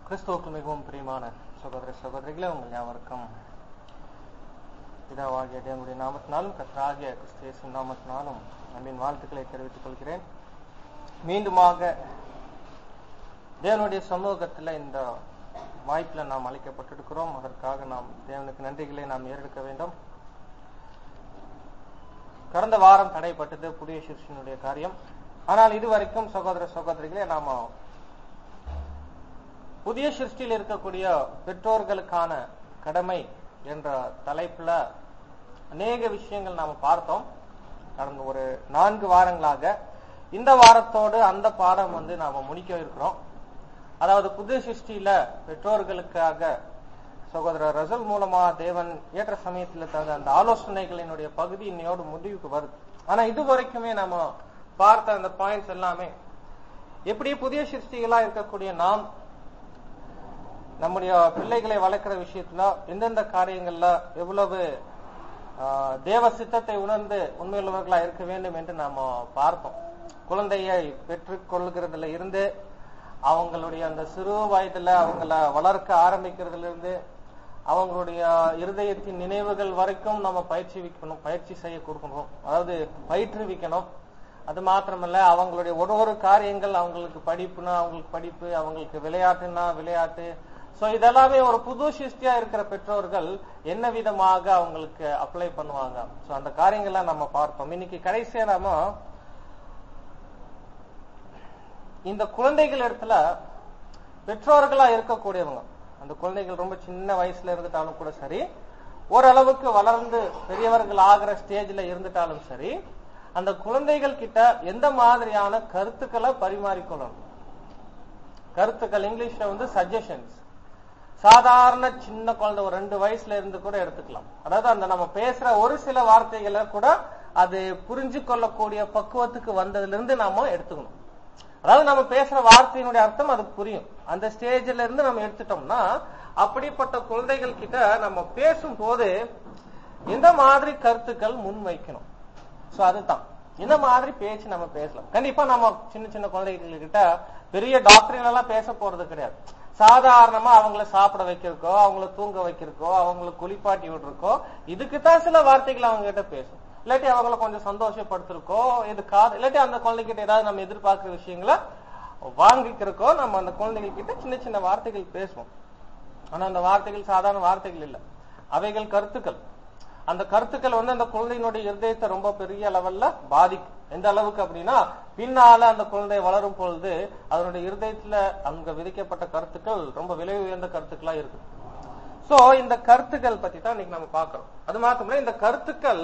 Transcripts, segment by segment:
கிறிஸ்துவுக்கு மிகவும் பிரியமான சகோதர சகோதரிகளே உங்கள் யாவருக்கும் பிதாவாகிய தேவனுடைய நாமத்தினாலும் கர்த்தராகிய கிறிஸ்து இயேசு நாமத்தினாலும் அன்பின் வாழ்த்துக்களை தெரிவித்துக் கொள்கிறேன் மீண்டுமாக தேவனுடைய சமூகத்தில் இந்த வாய்ப்புல நாம் அழைக்கப்பட்டிருக்கிறோம் அதற்காக நாம் தேவனுக்கு நன்றிகளை நாம் ஏறெடுக்க வேண்டும் கடந்த வாரம் தடைப்பட்டது புதிய சிறுஷனுடைய காரியம் ஆனால் இதுவரைக்கும் சகோதர சகோதரிகளே நாம புதிய சிருஷ்டியில் இருக்கக்கூடிய பெற்றோர்களுக்கான கடமை என்ற தலைப்புல அநேக விஷயங்கள் நாம பார்த்தோம் கடந்த ஒரு நான்கு வாரங்களாக இந்த வாரத்தோடு அந்த பாடம் வந்து நாம முடிக்க இருக்கிறோம் அதாவது புதிய சிருஷ்டியில பெற்றோர்களுக்காக சகோதரர் ரசல் மூலமா தேவன் ஏற்ற சமயத்தில் தந்த அந்த ஆலோசனைகளினுடைய பகுதி இன்னையோடு முடிவுக்கு வருது ஆனா இது வரைக்குமே நம்ம பார்த்த அந்த பாயிண்ட்ஸ் எல்லாமே எப்படி புதிய சிருஷ்டிகளா இருக்கக்கூடிய நாம் நம்முடைய பிள்ளைகளை வளர்க்கிற விஷயத்துல எந்தெந்த காரியங்கள்ல எவ்வளவு தேவ சித்தத்தை உணர்ந்து உண்மையுள்ளவர்களா இருக்க வேண்டும் என்று நாம பார்த்தோம் குழந்தையை பெற்றுக் கொள்கிறதுல இருந்து அவங்களுடைய அந்த சிறு வயதுல அவங்கள வளர்க்க ஆரம்பிக்கிறதுல இருந்து அவங்களுடைய இருதயத்தின் நினைவுகள் வரைக்கும் நம்ம பயிற்சி வைக்கணும் பயிற்சி செய்ய கொடுக்கணும் அதாவது பயிற்றுவிக்கணும் அது மாத்திரமல்ல அவங்களுடைய ஒரு ஒரு காரியங்கள் அவங்களுக்கு படிப்புனா அவங்களுக்கு படிப்பு அவங்களுக்கு விளையாட்டுனா விளையாட்டு சோ இதெல்லாமே ஒரு புது சிருஷ்டியா இருக்கிற பெற்றோர்கள் என்ன விதமாக அவங்களுக்கு அப்ளை பண்ணுவாங்க சோ அந்த காரியங்கள்லாம் நம்ம பார்ப்போம் இன்னைக்கு கடைசியா நாம இந்த குழந்தைகள் இடத்துல பெற்றோர்களா இருக்கக்கூடியவங்க அந்த குழந்தைகள் ரொம்ப சின்ன வயசுல இருந்துட்டாலும் கூட சரி ஓரளவுக்கு வளர்ந்து பெரியவர்கள் ஆகிற ஸ்டேஜ்ல இருந்துட்டாலும் சரி அந்த குழந்தைகள் கிட்ட எந்த மாதிரியான கருத்துக்களை பரிமாறிக்கொள்ளணும் கருத்துக்கள் இங்கிலீஷ்ல வந்து சஜஷன்ஸ் சாதாரண சின்ன குழந்தை ஒரு ரெண்டு வயசுல இருந்து கூட எடுத்துக்கலாம் அதாவது அந்த நம்ம பேசுற ஒரு சில வார்த்தைகளை கூட அது புரிஞ்சு கொள்ளக்கூடிய பக்குவத்துக்கு வந்ததுல இருந்து நாம எடுத்துக்கணும் அதாவது நம்ம பேசுற வார்த்தையினுடைய அர்த்தம் அது புரியும் அந்த ஸ்டேஜ்ல இருந்து நம்ம எடுத்துட்டோம்னா அப்படிப்பட்ட குழந்தைகள் கிட்ட நம்ம பேசும் போது எந்த மாதிரி கருத்துக்கள் முன் வைக்கணும் சோ அதுதான் இந்த மாதிரி பேச்சு நம்ம பேசலாம் கண்டிப்பா நம்ம சின்ன சின்ன குழந்தைகள் கிட்ட பெரிய டாக்டரின் எல்லாம் பேச போறது கிடையாது சாதாரணமா அவங்கள சாப்பிட வைக்கிறக்கோ அவங்கள தூங்க வைக்கிறக்கோ அவங்கள குளிப்பாட்டி விடுறக்கோ இதுக்குதான் சில வார்த்தைகள் அவங்க கிட்ட பேசும் இல்லாட்டி அவங்கள கொஞ்சம் சந்தோஷப்படுத்திருக்கோ இது காது இல்லாட்டி அந்த குழந்தைகிட்ட ஏதாவது நம்ம எதிர்பார்க்கிற விஷயங்களை வாங்கிக்கிறக்கோ நம்ம அந்த குழந்தைகள் கிட்ட சின்ன சின்ன வார்த்தைகள் பேசுவோம் ஆனா அந்த வார்த்தைகள் சாதாரண வார்த்தைகள் இல்ல அவைகள் கருத்துக்கள் அந்த கருத்துக்கள் வந்து அந்த குழந்தையினுடைய இருதயத்தை ரொம்ப பெரிய லெவல்ல பாதிக்கும் எந்த அளவுக்கு அப்படின்னா பின்னால அந்த குழந்தை வளரும் பொழுது அதனுடைய இருதயத்துல அங்க விதிக்கப்பட்ட கருத்துக்கள் ரொம்ப விலை உயர்ந்த கருத்துக்களா இருக்கு சோ இந்த கருத்துக்கள் பத்தி தான் இன்னைக்கு நம்ம பாக்குறோம் அது மாத்திரமே இந்த கருத்துக்கள்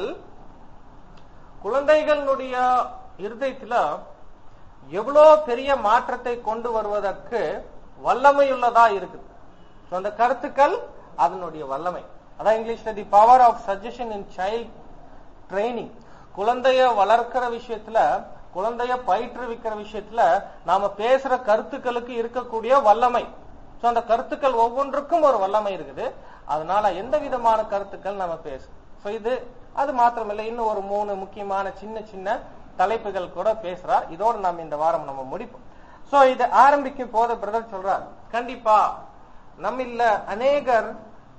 குழந்தைகளுடைய இருதயத்துல எவ்வளவு பெரிய மாற்றத்தை கொண்டு வருவதற்கு வல்லமையுள்ளதா இருக்குது அந்த கருத்துக்கள் அதனுடைய வல்லமை அதான் இங்கிலீஷ்ல the power of suggestion in child training குழந்தைய வளர்க்கிற விஷயத்துல குழந்தைய பயிற்றுவிக்கிற விஷயத்துல நாம பேசுற கருத்துக்களுக்கு இருக்கக்கூடிய வல்லமை சோ அந்த கருத்துக்கள் ஒவ்வொன்றுக்கும் ஒரு வல்லமை இருக்குது அதனால எந்த விதமான கருத்துக்கள் நம்ம பேசும் சோ இது அது மாத்திரமில்லை இன்னும் ஒரு மூணு முக்கியமான சின்ன சின்ன தலைப்புகள் கூட பேசுறார் இதோடு நாம் இந்த வாரம் நம்ம முடிப்போம் சோ இது ஆரம்பிக்கும் போது பிரதர் சொல்றார் கண்டிப்பா நம்மில்ல அநேகர்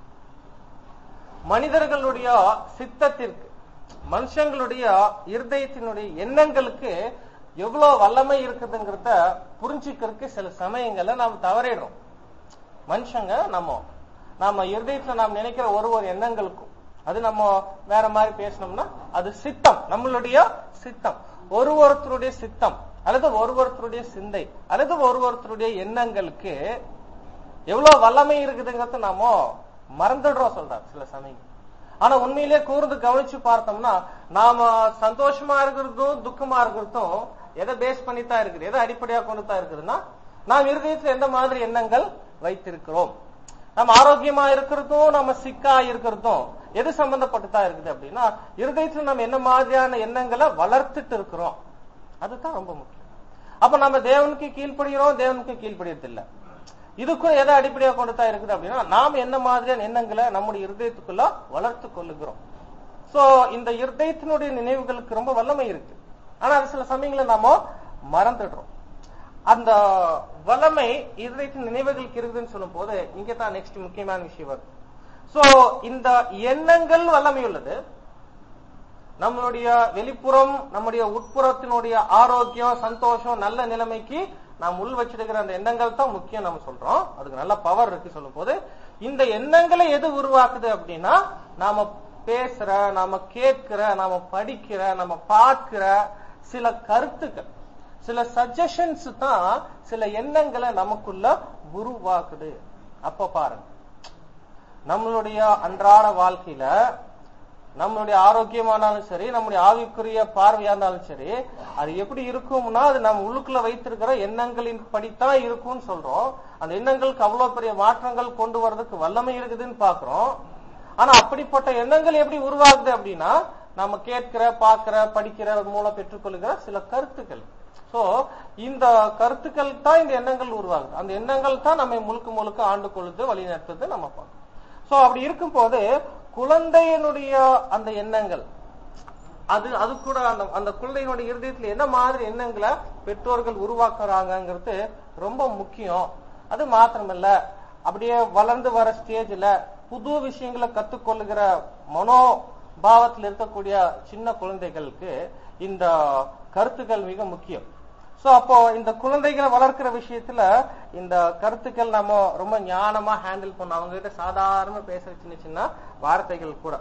மனிதர்களுடைய சித்தத்திற்கு மனுஷங்களுடைய இருதயத்தினுடைய எண்ணங்களுக்கு எவ்வளவு வல்லமை இருக்குதுங்கிறத புரிஞ்சுக்கிறதுக்கு சில சமயங்கள்ல நாம் தவறிடுறோம் மனுஷங்க நம்ம நாம இருதயத்துல நாம் நினைக்கிற ஒரு ஒரு எண்ணங்களுக்கும் அது நம்ம வேற மாதிரி பேசணும்னா அது சித்தம் நம்மளுடைய சித்தம் ஒரு ஒருத்தருடைய சித்தம் அல்லது ஒரு ஒருத்தருடைய சிந்தை அல்லது ஒரு ஒருத்தருடைய எண்ணங்களுக்கு எவ்வளவு வல்லமை இருக்குதுங்கிறத நாம மறந்துடுறோம் சொல்றார் சில சமயம் ஆனா உண்மையிலேயே கூர்ந்து கவனிச்சு பார்த்தோம்னா நாம சந்தோஷமா இருக்கிறதும் துக்கமா இருக்கிறதும் எதை பேஸ் பண்ணி தான் இருக்குது எதை அடிப்படையா கொண்டு தான் இருக்குதுன்னா நாம் இருதயத்துல எந்த மாதிரி எண்ணங்கள் வைத்திருக்கிறோம் நம்ம ஆரோக்கியமா இருக்கிறதும் நம்ம சிக்கா இருக்கிறதும் எது சம்பந்தப்பட்டு தான் இருக்குது அப்படின்னா இருதயத்துல நம்ம என்ன மாதிரியான எண்ணங்களை வளர்த்துட்டு இருக்கிறோம் அதுதான் ரொம்ப முக்கியம் அப்ப நம்ம தேவனுக்கு கீழ்ப்படுகிறோம் தேவனுக்கு கீழ்ப்படியறது இல்லை இதுக்கும் எதை அடிப்படையாக கொண்டு தான் இருக்குது அப்படின்னா நாம் என்ன மாதிரியான எண்ணங்களை நம்முடைய இருதயத்துக்குள்ள வளர்த்து கொள்ளுகிறோம் சோ இந்த இருதயத்தினுடைய நினைவுகளுக்கு ரொம்ப வல்லமை இருக்கு ஆனா அது சில சமயங்கள நாம மறந்துடுறோம் அந்த வல்லமை இருதயத்தின் நினைவுகளுக்கு இருக்குதுன்னு சொல்லும் போது இங்க தான் நெக்ஸ்ட் முக்கியமான விஷயம் வருது சோ இந்த எண்ணங்கள் வல்லமை உள்ளது நம்மளுடைய வெளிப்புறம் நம்முடைய உட்புறத்தினுடைய ஆரோக்கியம் சந்தோஷம் நல்ல நிலைமைக்கு நாம் உள் வச்சிருக்கிற அந்த எண்ணங்கள் தான் முக்கியம் நம்ம சொல்றோம் அதுக்கு நல்ல பவர் இருக்கு சொல்லும் போது இந்த எண்ணங்களை எது உருவாக்குது அப்படின்னா நாம பேசுற நாம கேட்கிற நாம படிக்கிற நம்ம பார்க்கிற சில கருத்துக்கள் சில சஜஷன்ஸ் தான் சில எண்ணங்களை நமக்குள்ள உருவாக்குது அப்ப பாருங்க நம்மளுடைய அன்றாட வாழ்க்கையில நம்மளுடைய ஆரோக்கியமானாலும் சரி நம்முடைய ஆவிக்குரிய பார்வையா இருந்தாலும் சரி அது எப்படி இருக்கும்னா அது நம்ம உள்ளுக்குள்ள வைத்திருக்கிற எண்ணங்களின் படித்தான் இருக்கும்னு சொல்றோம் அந்த எண்ணங்களுக்கு அவ்வளவு பெரிய மாற்றங்கள் கொண்டு வர்றதுக்கு வல்லமை இருக்குதுன்னு பாக்குறோம் ஆனா அப்படிப்பட்ட எண்ணங்கள் எப்படி உருவாகுது அப்படின்னா நம்ம கேட்கிற பார்க்கிற படிக்கிற மூலம் பெற்றுக்கொள்கிற சில கருத்துக்கள் சோ இந்த கருத்துக்கள் தான் இந்த எண்ணங்கள் உருவாகுது அந்த எண்ணங்கள் தான் நம்மை முழுக்க முழுக்க ஆண்டு கொள்ளுது வழி நடத்துது நம்ம பார்க்கணும் சோ அப்படி இருக்கும் போது குழந்தையினுடைய அந்த எண்ணங்கள் அது அது கூட அந்த அந்த குழந்தையினுடைய இருதயத்துல என்ன மாதிரி எண்ணங்களை பெற்றோர்கள் உருவாக்குறாங்கிறது ரொம்ப முக்கியம் அது மாத்திரமல்ல அப்படியே வளர்ந்து வர ஸ்டேஜ்ல புது விஷயங்களை கத்துக்கொள்ளுகிற மனோபாவத்தில் இருக்கக்கூடிய சின்ன குழந்தைகளுக்கு இந்த கருத்துக்கள் மிக முக்கியம் சோ அப்போ இந்த குழந்தைகளை வளர்க்கிற விஷயத்துல இந்த கருத்துக்கள் நம்ம ரொம்ப ஞானமா ஹேண்டில் பண்ண அவங்க கிட்ட சாதாரண பேசுற சின்ன சின்ன வார்த்தைகள் கூட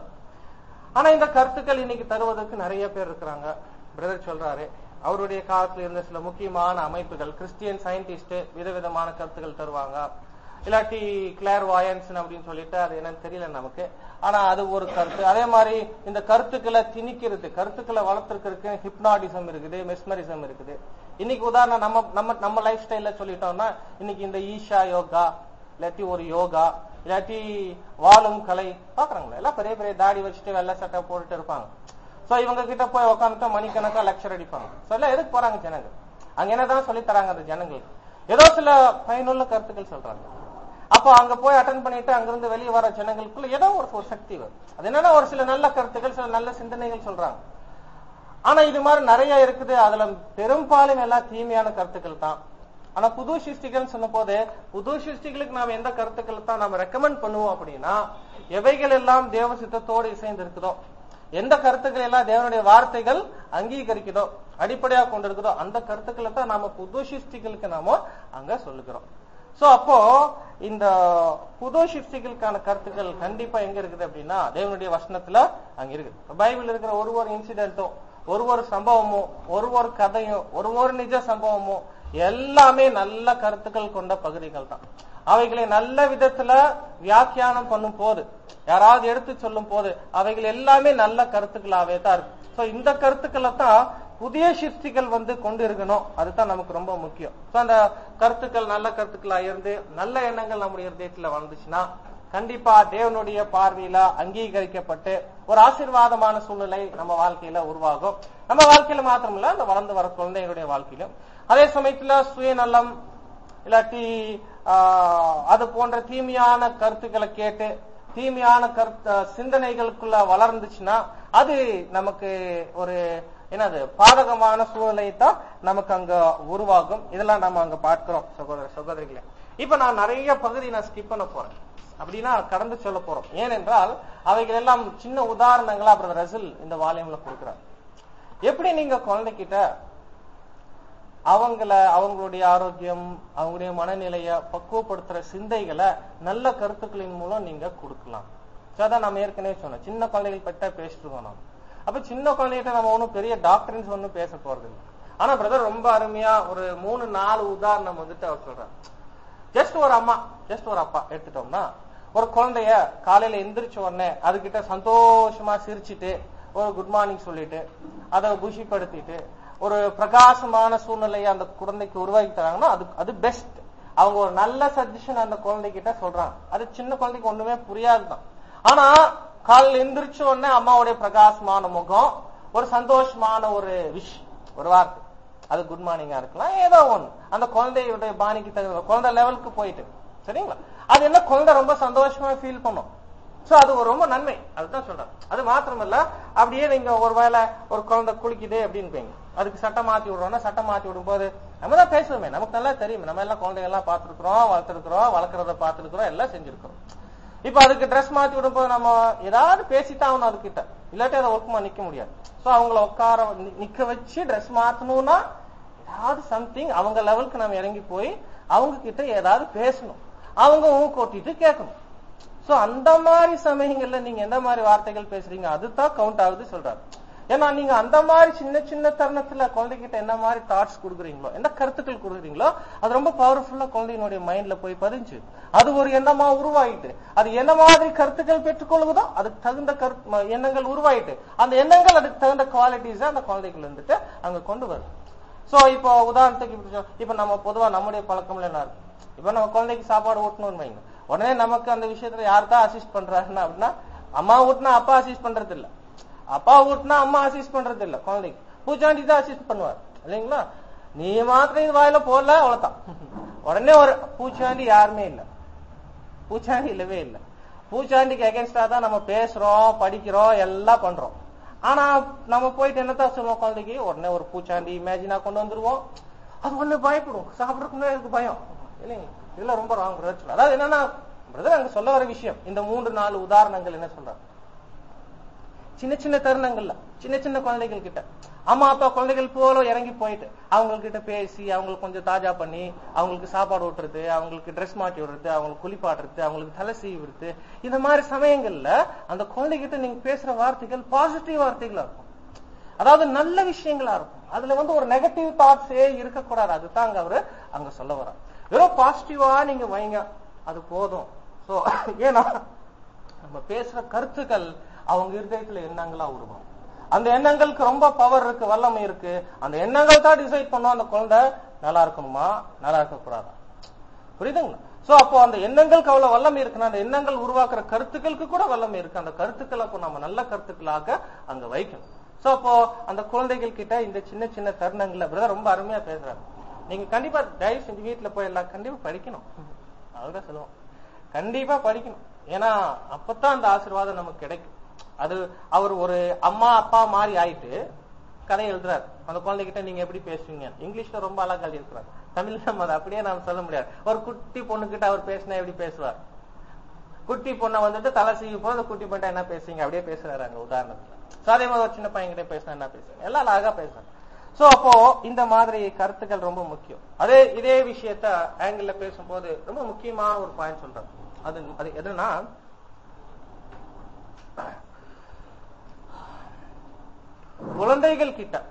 ஆனா இந்த கருத்துக்கள் இன்னைக்கு தருவதற்கு நிறைய பேர் இருக்கிறாங்க பிரதர் சொல்றாரு அவருடைய காலத்துல இருந்த சில முக்கியமான அமைப்புகள் கிறிஸ்டியன் சயின்டிஸ்ட் விதவிதமான கருத்துக்கள் தருவாங்க இல்லாட்டி கிளேர் வாயன்ஸ் அப்படின்னு சொல்லிட்டு அது என்னன்னு தெரியல நமக்கு ஆனா அது ஒரு கருத்து அதே மாதிரி இந்த கருத்துக்களை திணிக்கிறது கருத்துக்களை வளர்த்துக்கிறதுக்கு ஹிப்னாட்டிசம் இருக்குது மெஸ்மரிசம் இருக்குது இன்னைக்கு உதாரணம் நம்ம நம்ம நம்ம லைஃப் ஸ்டைல்ல சொல்லிட்டோம்னா இன்னைக்கு இந்த ஈஷா யோகா இல்லாட்டி ஒரு யோகா இல்லாட்டி வாழும் கலை பாக்குறாங்களா எல்லாம் பெரிய பெரிய தாடி வச்சுட்டு வெள்ளை சட்டை போட்டுட்டு இருப்பாங்க சோ இவங்க கிட்ட போய் உட்காந்துட்டு மணிக்கணக்கா லெக்சர் அடிப்பாங்க சோ எல்லாம் எதுக்கு போறாங்க ஜனங்க அங்க என்னதான் சொல்லி தராங்க அந்த ஜனங்களுக்கு ஏதோ சில பயனுள்ள கருத்துக்கள் சொல்றாங்க அப்போ அங்க போய் அட்டன் பண்ணிட்டு அங்கிருந்து வெளியே வர ஜனங்களுக்குள்ள ஏதோ ஒரு ஒரு சக்தி வரும் அது என்னன்னா ஒரு சில நல்ல கருத்துக்கள் சில நல்ல சிந்தனைகள் சொல்றாங்க ஆனா இது மாதிரி நிறைய இருக்குது அதுல பெரும்பாலும் எல்லாம் தீமையான கருத்துக்கள் தான் ஆனா புது சிருஷ்டிகள் சொன்ன போது புது சிருஷ்டிகளுக்கு நாம எந்த கருத்துக்கள் தான் நாம ரெக்கமெண்ட் பண்ணுவோம் அப்படின்னா எவைகள் எல்லாம் தேவ சித்தத்தோடு இசைந்து இருக்குதோ எந்த கருத்துக்கள் எல்லாம் தேவனுடைய வார்த்தைகள் அங்கீகரிக்குதோ அடிப்படையா கொண்டிருக்குதோ அந்த கருத்துக்களை தான் நாம புது சிருஷ்டிகளுக்கு நாம அங்க சொல்லுகிறோம் சோ அப்போ இந்த புது சிருஷ்டிகளுக்கான கருத்துக்கள் கண்டிப்பா எங்க இருக்குது அப்படின்னா தேவனுடைய வசனத்துல அங்க இருக்குது பைபிள் இருக்கிற ஒரு ஒரு இன்சிடென்ட்டும் ஒரு ஒரு சம்பவமும் ஒரு ஒரு கதையும் ஒரு ஒரு நிஜ சம்பவமும் எல்லாமே நல்ல கருத்துக்கள் கொண்ட பகுதிகள் தான் அவைகளை நல்ல விதத்துல வியாக்கியானம் பண்ணும் போது யாராவது எடுத்து சொல்லும் போது அவைகள் எல்லாமே நல்ல கருத்துக்களாவே தான் இருக்கு சோ இந்த கருத்துக்களை தான் புதிய சிருஷ்டிகள் வந்து கொண்டு இருக்கணும் அதுதான் நமக்கு ரொம்ப முக்கியம் சோ அந்த கருத்துக்கள் நல்ல கருத்துக்களா இருந்து நல்ல எண்ணங்கள் நம்முடைய இருதயத்துல வந்துச்சுன்னா கண்டிப்பா தேவனுடைய பார்வையில அங்கீகரிக்கப்பட்டு ஒரு ஆசீர்வாதமான சூழ்நிலை நம்ம வாழ்க்கையில உருவாகும் நம்ம வாழ்க்கையில மாத்திரமில்ல அந்த வளர்ந்து வர குழந்தைகளுடைய வாழ்க்கையிலும் அதே சமயத்துல சுயநலம் இல்லாட்டி ஆஹ், அது போன்ற தீமையான கருத்துக்களை கேட்டு தீமையான கருத்து சிந்தனைகளுக்குள்ள வளர்ந்துச்சுன்னா அது நமக்கு ஒரு என்னது பாதகமான சூழ்நிலை தான் நமக்கு அங்க உருவாகும் இதெல்லாம் நம்ம அங்க பார்க்கிறோம் சகோதர சகோதரிகளே இப்ப நான் நிறைய பகுதி நான் ஸ்கிப் பண்ண போறேன் அப்படின்னா கடந்து சொல்ல போறோம் ஏனென்றால் அவைகள் எல்லாம் சின்ன உதாரணங்களா அப்புறம் ரசில் இந்த வால்யூம்ல கொடுக்கிறார் எப்படி நீங்க குழந்தைகிட்ட அவங்கள அவங்களுடைய ஆரோக்கியம் அவங்களுடைய மனநிலைய பக்குவப்படுத்துற சிந்தைகளை நல்ல கருத்துக்களின் மூலம் நீங்க கொடுக்கலாம் So, அதான் நம்ம ஏற்கனவே சொன்னோம் சின்ன குழந்தைகள் பட்ட பேசிட்டு இருக்கோம் நாம அப்ப சின்ன குழந்தைகிட்ட நம்ம ஒண்ணும் பெரிய டாக்டர்ஸ் ஒண்ணும் பேச போறது இல்லை ஆனா பிரதர் ரொம்ப அருமையா ஒரு மூணு நாலு உதாரணம் வந்துட்டு அவர் சொல்றாரு ஜஸ்ட் ஒரு அம்மா ஜஸ்ட் ஒரு அப்பா எடுத்துட்டோம்னா ஒரு குழந்தைய காலையில எந்திரிச்ச உடனே அதுகிட்ட சந்தோஷமா சிரிச்சிட்டு ஒரு குட் மார்னிங் சொல்லிட்டு அதை குஷிப்படுத்திட்டு ஒரு பிரகாசமான சூழ்நிலையை அந்த குழந்தைக்கு உருவாக்கி தராங்கன்னா அது அது பெஸ்ட் அவங்க ஒரு நல்ல சஜஷன் அந்த குழந்தைகிட்ட சொல்றாங்க அது சின்ன குழந்தைக்கு ஒண்ணுமே புரியாதுதான் ஆனா காலையில எந்திரிச்ச உடனே அம்மாவுடைய பிரகாசமான முகம் ஒரு சந்தோஷமான ஒரு விஷ் ஒரு வார்த்தை அது குட் மார்னிங்கா இருக்கலாம் ஏதோ ஒண்ணு அந்த குழந்தையுடைய பாணிக்கு தகுந்த குழந்தை லெவலுக்கு போயிட்டு சரிங்களா அது என்ன குழந்தை ரொம்ப சந்தோஷமா ஃபீல் பண்ணும் சோ அது ஒரு ரொம்ப நன்மை அதுதான் சொல்றேன் அது மாத்திரமல்ல அப்படியே நீங்க ஒருவேளை ஒரு குழந்தை குளிக்குது அப்படின்னு போய்ங்க அதுக்கு சட்டம் மாத்தி விடுறோம்னா சட்டம் மாத்தி விடும்போது நம்ம தான் பேசுவோமே நமக்கு நல்லா தெரியும் நம்ம எல்லாம் குழந்தைங்க எல்லாம் பார்த்திருக்கிறோம் வளர்த்திருக்கிறோம் வளர்க்கறத பார்த்திருக்கிறோம் எல்லாம் செஞ்சிருக்கிறோம் இப்ப அதுக்கு ட்ரெஸ் மாத்தி விடும்போது நம்ம ஏதாவது பேசித்தான் ஆகணும் அதுகிட்ட இல்லாட்டி அதை ஒர்க்குமா நிக்க முடியாது சோ அவங்கள உட்கார நி- நிக்க வச்சு ட்ரெஸ் மாத்தணும்னா ஏதாவது சம்திங் அவங்க லெவலுக்கு நம்ம இறங்கி போய் அவங்க கிட்ட ஏதாவது பேசணும் அவங்க ஊ கொட்டிட்டு கேட்கணும் சோ அந்த மாதிரி சமயங்கள்ல நீங்க எந்த மாதிரி வார்த்தைகள் பேசுறீங்க அதுதான் கவுண்ட் ஆகுது சொல்றாரு ஏன்னா நீங்க அந்த மாதிரி சின்ன சின்ன தருணத்துல குழந்தைகிட்ட என்ன மாதிரி தாட்ஸ் கொடுக்குறீங்களோ என்ன கருத்துக்கள் கொடுக்குறீங்களோ அது ரொம்ப பவர்ஃபுல்லா குழந்தையினுடைய மைண்ட்ல போய் பதிஞ்சு அது ஒரு எண்ணமா உருவாயிட்டு அது என்ன மாதிரி கருத்துக்கள் பெற்றுக்கொள்வதோ அதுக்கு தகுந்த கருத்து ம- எண்ணங்கள் உருவாயிட்டு அந்த எண்ணங்கள் அதுக்கு தகுந்த குவாலிட்டிஸ் அந்த குழந்தைகள் வந்துட்டு அங்க கொண்டு வரும் சோ இப்போ உதாரணத்துக்கு இப்படி சொல்~ இப்ப நம்ம பொதுவா நம்முடைய பழக்கம்ல என்ன இருக்கு இப்ப நம்ம குழந்தைக்கு சாப்பாடு ஊட்டணும்னு வைங்க உடனே நமக்கு அந்த விஷயத்துல யார் தான் அசிஸ்ட் பண்றாருன்னா அப்படின்னா அம்மா ஊட்டினா அப்பா அசிஸ்ட் பண்றது இல்ல அப்பா ஊட்டினா அம்மா அசிஸ்ட் பண்றது இல்ல குழந்தைக்கு பூச்சாண்டி தான் அசிஸ்ட் பண்ணுவார் இல்லைங்களா நீ மாத்திரம் இது வாயில போடல அவ்வளவுதான் உடனே ஒரு பூச்சாண்டி யாருமே இல்ல பூச்சாண்டி இல்லவே இல்ல பூச்சாண்டிக்கு அகேன்ஸ்டா தான் நம்ம பேசுறோம் படிக்கிறோம் எல்லாம் பண்றோம் ஆனா நம்ம போயிட்டு என்னத்தான் சொல்லுவோம் குழந்தைக்கு உடனே ஒரு பூச்சாண்டி இமேஜினா கொண்டு வந்துருவோம் அது ஒண்ணு பயப்படும் சாப்பிடறதுக்கு முன்னாடி அதுக்கு பயம் இல்லைங்க இதுல ரொம்ப ராங் அதாவது என்னன்னா பிரதர் அங்க சொல்ல வர விஷயம் இந்த மூன்று நாலு உதாரணங்கள் என்ன சொல்றாங்க சின்ன சின்ன தருணங்கள்ல சின்ன சின்ன குழந்தைகள் கிட்ட அம்மா அப்பா குழந்தைகள் போல இறங்கி போயிட்டு அவங்க கிட்ட பேசி அவங்களுக்கு கொஞ்சம் தாஜா பண்ணி அவங்களுக்கு சாப்பாடு ஊட்டுறது அவங்களுக்கு ட்ரெஸ் மாட்டி விடுறது அவங்களுக்கு குளிப்பாடுறது அவங்களுக்கு தலை சீவுறது இந்த மாதிரி சமயங்கள்ல அந்த குழந்தைகிட்ட நீங்க பேசுற வார்த்தைகள் பாசிட்டிவ் வார்த்தைகளா இருக்கும் அதாவது நல்ல விஷயங்களா இருக்கும் அதுல வந்து ஒரு நெகட்டிவ் தாட்ஸே இருக்கக்கூடாது அதுதான் அங்க அவரு அங்க சொல்ல வர்றார் வெறும் பாசிட்டிவா நீங்க வைங்க அது போதும் சோ ஏன்னா நம்ம பேசுற கருத்துக்கள் அவங்க இருதயத்துல எண்ணங்களா உருவாகும் அந்த எண்ணங்களுக்கு ரொம்ப பவர் இருக்கு வல்லமை இருக்கு அந்த எண்ணங்கள் தான் டிசைட் பண்ணும் அந்த குழந்தை நல்லா இருக்கணுமா நல்லா இருக்க கூடாதா புரியுதுங்களா சோ அப்போ அந்த எண்ணங்களுக்கு அவ்வளவு வல்லமை இருக்குன்னா அந்த எண்ணங்கள் உருவாக்குற கருத்துக்களுக்கு கூட வல்லமை இருக்கு அந்த கருத்துக்களை அப்போ நம்ம நல்ல கருத்துக்களாக அங்க வைக்கணும் சோ அப்போ அந்த குழந்தைகள் கிட்ட இந்த சின்ன சின்ன தருணங்கள்ல பிரதர் ரொம்ப அருமையா பேசுறாரு நீங்க கண்டிப்பா தயவு செஞ்சு வீட்டுல போய் எல்லாம் கண்டிப்பா படிக்கணும் அதுதான் சொல்லுவோம் கண்டிப்பா படிக்கணும் ஏன்னா அப்பதான் அந்த ஆசீர்வாதம் நமக்கு கிடைக்கும் அது அவர் ஒரு அம்மா அப்பா மாதிரி ஆயிட்டு கதை எழுதுறாரு அந்த குழந்தைகிட்ட நீங்க எப்படி பேசுவீங்க இங்கிலீஷ்ல ரொம்ப அழகா எழுதியிருக்கிறார் தமிழ்ல நம்ம அதை அப்படியே நாம சொல்ல முடியாது ஒரு குட்டி பொண்ணு கிட்ட அவர் பேசினா எப்படி பேசுவார் குட்டி பொண்ணை வந்துட்டு தலை சீவி போது அந்த குட்டி பொண்ணை என்ன பேசுவீங்க அப்படியே பேசுறாரு அங்க உதாரணத்துல So, அதே மாதிரி ஒரு சின்ன பையன் கிட்ட பேசினா என்ன பேசுவாங்க எல்லாம் அழகா பேசுறாங்க சோ அப்போ இந்த மாதிரி கருத்துக்கள் ரொம்ப முக்கியம் அதே இதே விஷயத்த ஆங்கிள் பேசும்போது ரொம்ப முக்கியமான ஒரு பாயிண்ட் சொல்றாங்க அது அது எதுனா குழந்தைகள் கிட்ட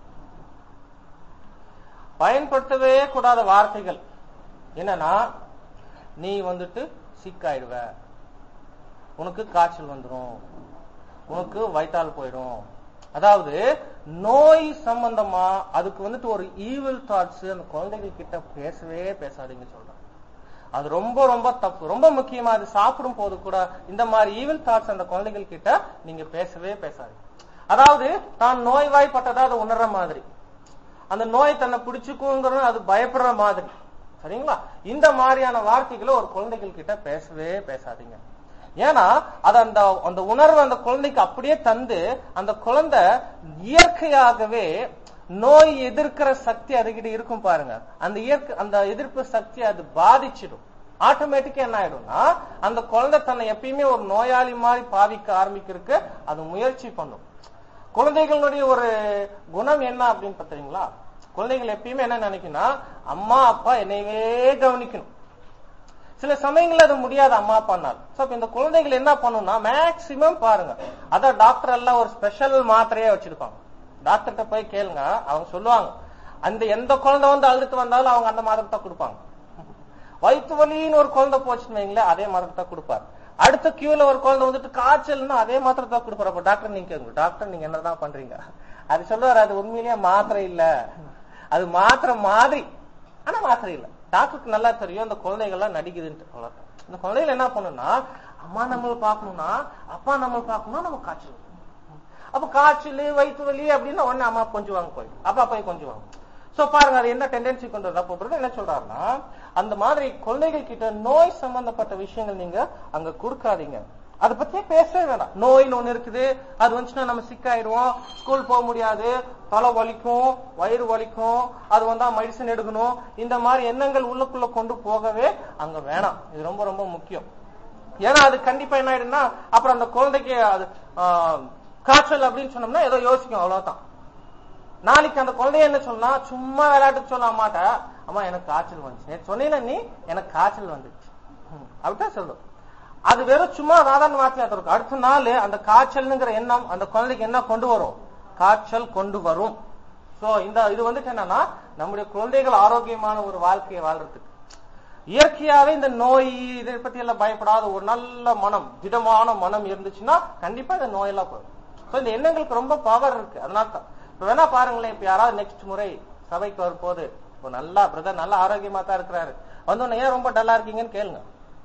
பயன்படுத்தவே கூடாத வார்த்தைகள் என்னன்னா நீ வந்துட்டு சிக்காயிடுவ உனக்கு காய்ச்சல் வந்துரும் உனக்கு வயிற்றால் போயிடும் அதாவது நோய் சம்பந்தமா அதுக்கு வந்துட்டு ஒரு ஈவில் தாட்ஸ் அந்த குழந்தைகள் கிட்ட பேசவே பேசாதீங்க சொல்றேன் அது ரொம்ப ரொம்ப தப்பு ரொம்ப முக்கியமா அது சாப்பிடும் போது கூட இந்த மாதிரி ஈவில் தாட்ஸ் அந்த குழந்தைகள் கிட்ட நீங்க பேசவே பேசாதீங்க அதாவது தான் நோய்வாய்ப்பட்டதா அதை உணர்ற மாதிரி அந்த நோய் தன்னை பிடிச்சுக்குங்கிறது அது பயப்படுற மாதிரி சரிங்களா இந்த மாதிரியான வார்த்தைகளை ஒரு குழந்தைகள் கிட்ட பேசவே பேசாதீங்க ஏன்னா அது அந்த அந்த உணர்வு அந்த குழந்தைக்கு அப்படியே தந்து அந்த குழந்தை இயற்கையாகவே நோய் எதிர்க்கிற சக்தி அதுகிட்ட இருக்கும் பாருங்க அந்த இயற்கை அந்த எதிர்ப்பு சக்தி அது பாதிச்சிடும் ஆட்டோமேட்டிக்கா என்ன ஆயிடும்னா அந்த குழந்தை தன்னை எப்பயுமே ஒரு நோயாளி மாதிரி பாவிக்க ஆரம்பிக்கிறதுக்கு அது முயற்சி பண்ணும் குழந்தைகளுடைய ஒரு குணம் என்ன அப்படின்னு பாத்தீங்களா குழந்தைகள் எப்பயுமே என்ன நினைக்குன்னா அம்மா அப்பா என்னையவே கவனிக்கணும் சில சமயங்கள்ல அது முடியாது அம்மா அப்பானால் சோ இந்த குழந்தைகள் என்ன பண்ணும்னா மேக்சிமம் பாருங்க அதான் டாக்டர் எல்லாம் ஒரு ஸ்பெஷல் மாத்திரையே வச்சிருப்பாங்க டாக்டர்கிட்ட போய் கேளுங்க அவங்க சொல்லுவாங்க அந்த எந்த குழந்தை வந்து அழுத்து வந்தாலும் அவங்க அந்த மாத்திரை தான் கொடுப்பாங்க வயிற்று வலின்னு ஒரு குழந்தை போச்சுன்னு வைங்களேன் அதே மாத்திரை தான் கொடுப்பாரு அடுத்த கியூல ஒரு குழந்தை வந்துட்டு காய்ச்சல்னா அதே மாத்திரை தான் கொடுப்பாரு அப்ப டாக்டர் நீங்க கேளுங்க டாக்டர் நீங்க என்னதான் பண்றீங்க அது சொல்லுவாரு அது உண்மையிலேயே மாத்திரை இல்ல அது மாத்திரை மாதிரி ஆனா மாத்திரை இல்ல டாக்டருக்கு நல்லா தெரியும் அந்த குழந்தைகள்லாம் நடிக்குதுன்ட்டு அவ்வளவுதான் இந்த குழந்தைகள் என்ன பண்ணுனா அம்மா நம்மள பாக்கணும்னா அப்பா நம்மள பாக்கணும்னா நம்ம காய்ச்சல் வரும். அப்ப காய்ச்சல் வயிற்று வலி அப்படின்னு உடனே அம்மா கொஞ்சம் வாங்க போய் அப்பா போய் கொஞ்சம் வாங்க சோ பாருங்க அது என்ன டெண்டன்சி கொண்டு வருது அப்போ பிரதர் என்ன சொல்றாருன்னா அந்த மாதிரி குழந்தைகள் கிட்ட நோய் சம்பந்தப்பட்ட விஷயங்கள் நீங்க அங்க கொடுக்காதீங்க அதை பத்தியே பேசவே வேணாம் நோயின்னு ஒண்ணு இருக்குது அது வந்துச்சுன்னா நம்ம சிக்காயிடுவோம் ஸ்கூல் போக முடியாது தலை வலிக்கும் வயிறு வலிக்கும் அது வந்தா மெடிசன் எடுக்கணும் இந்த மாதிரி எண்ணங்கள் உள்ளுக்குள்ள கொண்டு போகவே அங்க வேணாம் இது ரொம்ப ரொம்ப முக்கியம் ஏன்னா அது கண்டிப்பா என்ன ஆயிடும்னா அப்புறம் அந்த குழந்தைக்கு அது ஆஹ், காய்ச்சல் அப்படின்னு சொன்னோம்னா ஏதோ யோசிக்கும் அவ்வளவுதான் நாளைக்கு அந்த குழந்தைய என்ன சொன்னா சும்மா விளையாட்டுக்கு சொல்ல மாட்டா அம்மா எனக்கு காய்ச்சல் வந்துச்சு நேத்து சொன்னீல நீ எனக்கு காய்ச்சல் வந்துச்சு ம், அப்படிதான் சொல்லும் அது வெறும் சும்மா சாதாரண வார்த்தையா தான் இருக்கும் அடுத்த நாள் அந்த காய்ச்சல்ங்கிற எண்ணம் அந்த குழந்தைக்கு என்ன கொண்டு வரும் காய்ச்சல் கொண்டு வரும் சோ இந்த இது வந்துட்டு என்னன்னா நம்முடைய குழந்தைகள் ஆரோக்கியமான ஒரு வாழ்க்கையை வாழ்றதுக்கு இயற்கையாவே இந்த நோய் இதை பத்தி எல்லாம் பயப்படாத ஒரு நல்ல மனம் திடமான மனம் இருந்துச்சுன்னா கண்டிப்பா இந்த நோயெல்லாம் போயிடும் சோ இந்த எண்ணங்களுக்கு ரொம்ப பவர் இருக்கு அதனால தான் இப்ப வேணா பாருங்களேன் இப்ப யாராவது நெக்ஸ்ட் முறை சபைக்கு வரும்போது இப்போ நல்லா பிரதர் நல்ல ஆரோக்கியமா தான் இருக்கிறாரு வந்தோடனே ஏன் ரொம்ப டல்லா இருக்கீங்கன்னு கேளுங்க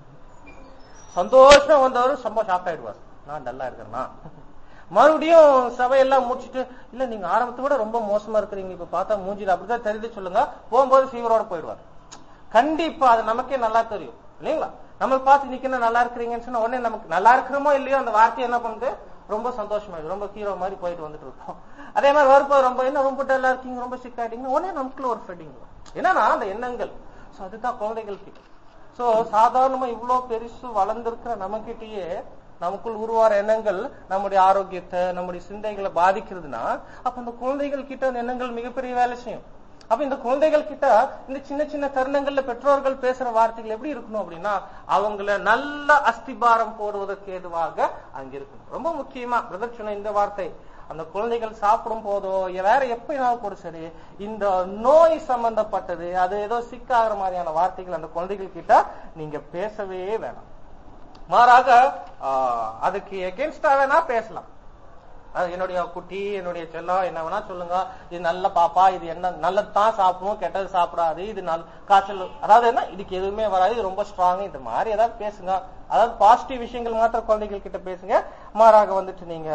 சந்தோஷம் வந்தவர் ரொம்ப ஷாக் ஆயிடுவார் நான் டல்லா இருக்கிறேன்னா மறுபடியும் சபையெல்லாம் முடிச்சிட்டு இல்ல நீங்க ஆரம்பத்தை விட ரொம்ப மோசமா இருக்கிறீங்க இப்ப பார்த்தா மூஞ்சில அப்படிதான் தெரிஞ்சு சொல்லுங்க போகும்போது ஃபீவரோட போயிடுவார் கண்டிப்பா அது நமக்கே நல்லா தெரியும் இல்லைங்களா நம்ம பார்த்து இன்னைக்கு என்ன நல்லா இருக்கிறீங்கன்னு சொன்னா உடனே நமக்கு நல்லா இருக்கிறோமோ இல்லையோ அந்த வார்த்தை என்ன பண்ணுது ரொம்ப சந்தோஷமாயிடும் ரொம்ப ஹீரோ மாதிரி போயிட்டு வந்துட்டு இருக்கோம் அதே மாதிரி வரும்போது ரொம்ப என்ன ரொம்ப டல்லா இருக்கீங்க ரொம்ப சிக் ஆயிட்டீங்க உடனே நமக்குள்ள ஒரு ஃபெட்டிங் என்னன்னா அந்த எண்ணங்கள் சோ அதுதான் குழந்தைகள் கிட்ட சோ சாதாரணமா இவ்வளவு பெருசு வளர்ந்திருக்கிற நமக்கிட்டயே நமக்குள் உருவார எண்ணங்கள் நம்முடைய ஆரோக்கியத்தை நம்முடைய சிந்தைகளை பாதிக்கிறதுனா அப்ப அந்த குழந்தைகள் கிட்ட அந்த எண்ணங்கள் மிகப்பெரிய வேலை செய்யும் அப்ப இந்த குழந்தைகள் கிட்ட இந்த சின்ன சின்ன தருணங்கள்ல பெற்றோர்கள் பேசுற வார்த்தைகள் எப்படி இருக்கணும் அப்படின்னா அவங்கள நல்ல அஸ்திபாரம் போடுவதற்கு ஏதுவாக அங்க இருக்கணும் ரொம்ப முக்கியமா பிரதர் சொன்ன இந்த வார்த்தை அந்த குழந்தைகள் சாப்பிடும் போதோ வேற எப்படினாலும் கூட சரி இந்த நோய் சம்பந்தப்பட்டது அது ஏதோ சிக்காகிற மாதிரியான வார்த்தைகள் அந்த குழந்தைகள் கிட்ட நீங்க பேசவே வேணாம் மாறாக ஆஹ், அதுக்கு எகென்ஸ்டா வேணா பேசலாம் அது என்னுடைய குட்டி என்னுடைய செல்லம் என்ன வேணா சொல்லுங்க இது நல்ல பாப்பா இது என்ன நல்லதுதான் சாப்பிடும் கெட்டது சாப்பிடாது இது நல் காய்ச்சல் அதாவது என்ன இதுக்கு எதுவுமே வராது இது ரொம்ப ஸ்ட்ராங் இந்த மாதிரி ஏதாவது பேசுங்க அதாவது பாசிட்டிவ் விஷயங்கள் மாத்திரம் குழந்தைகள் கிட்ட பேசுங்க மாறாக வந்துட்டு நீங்க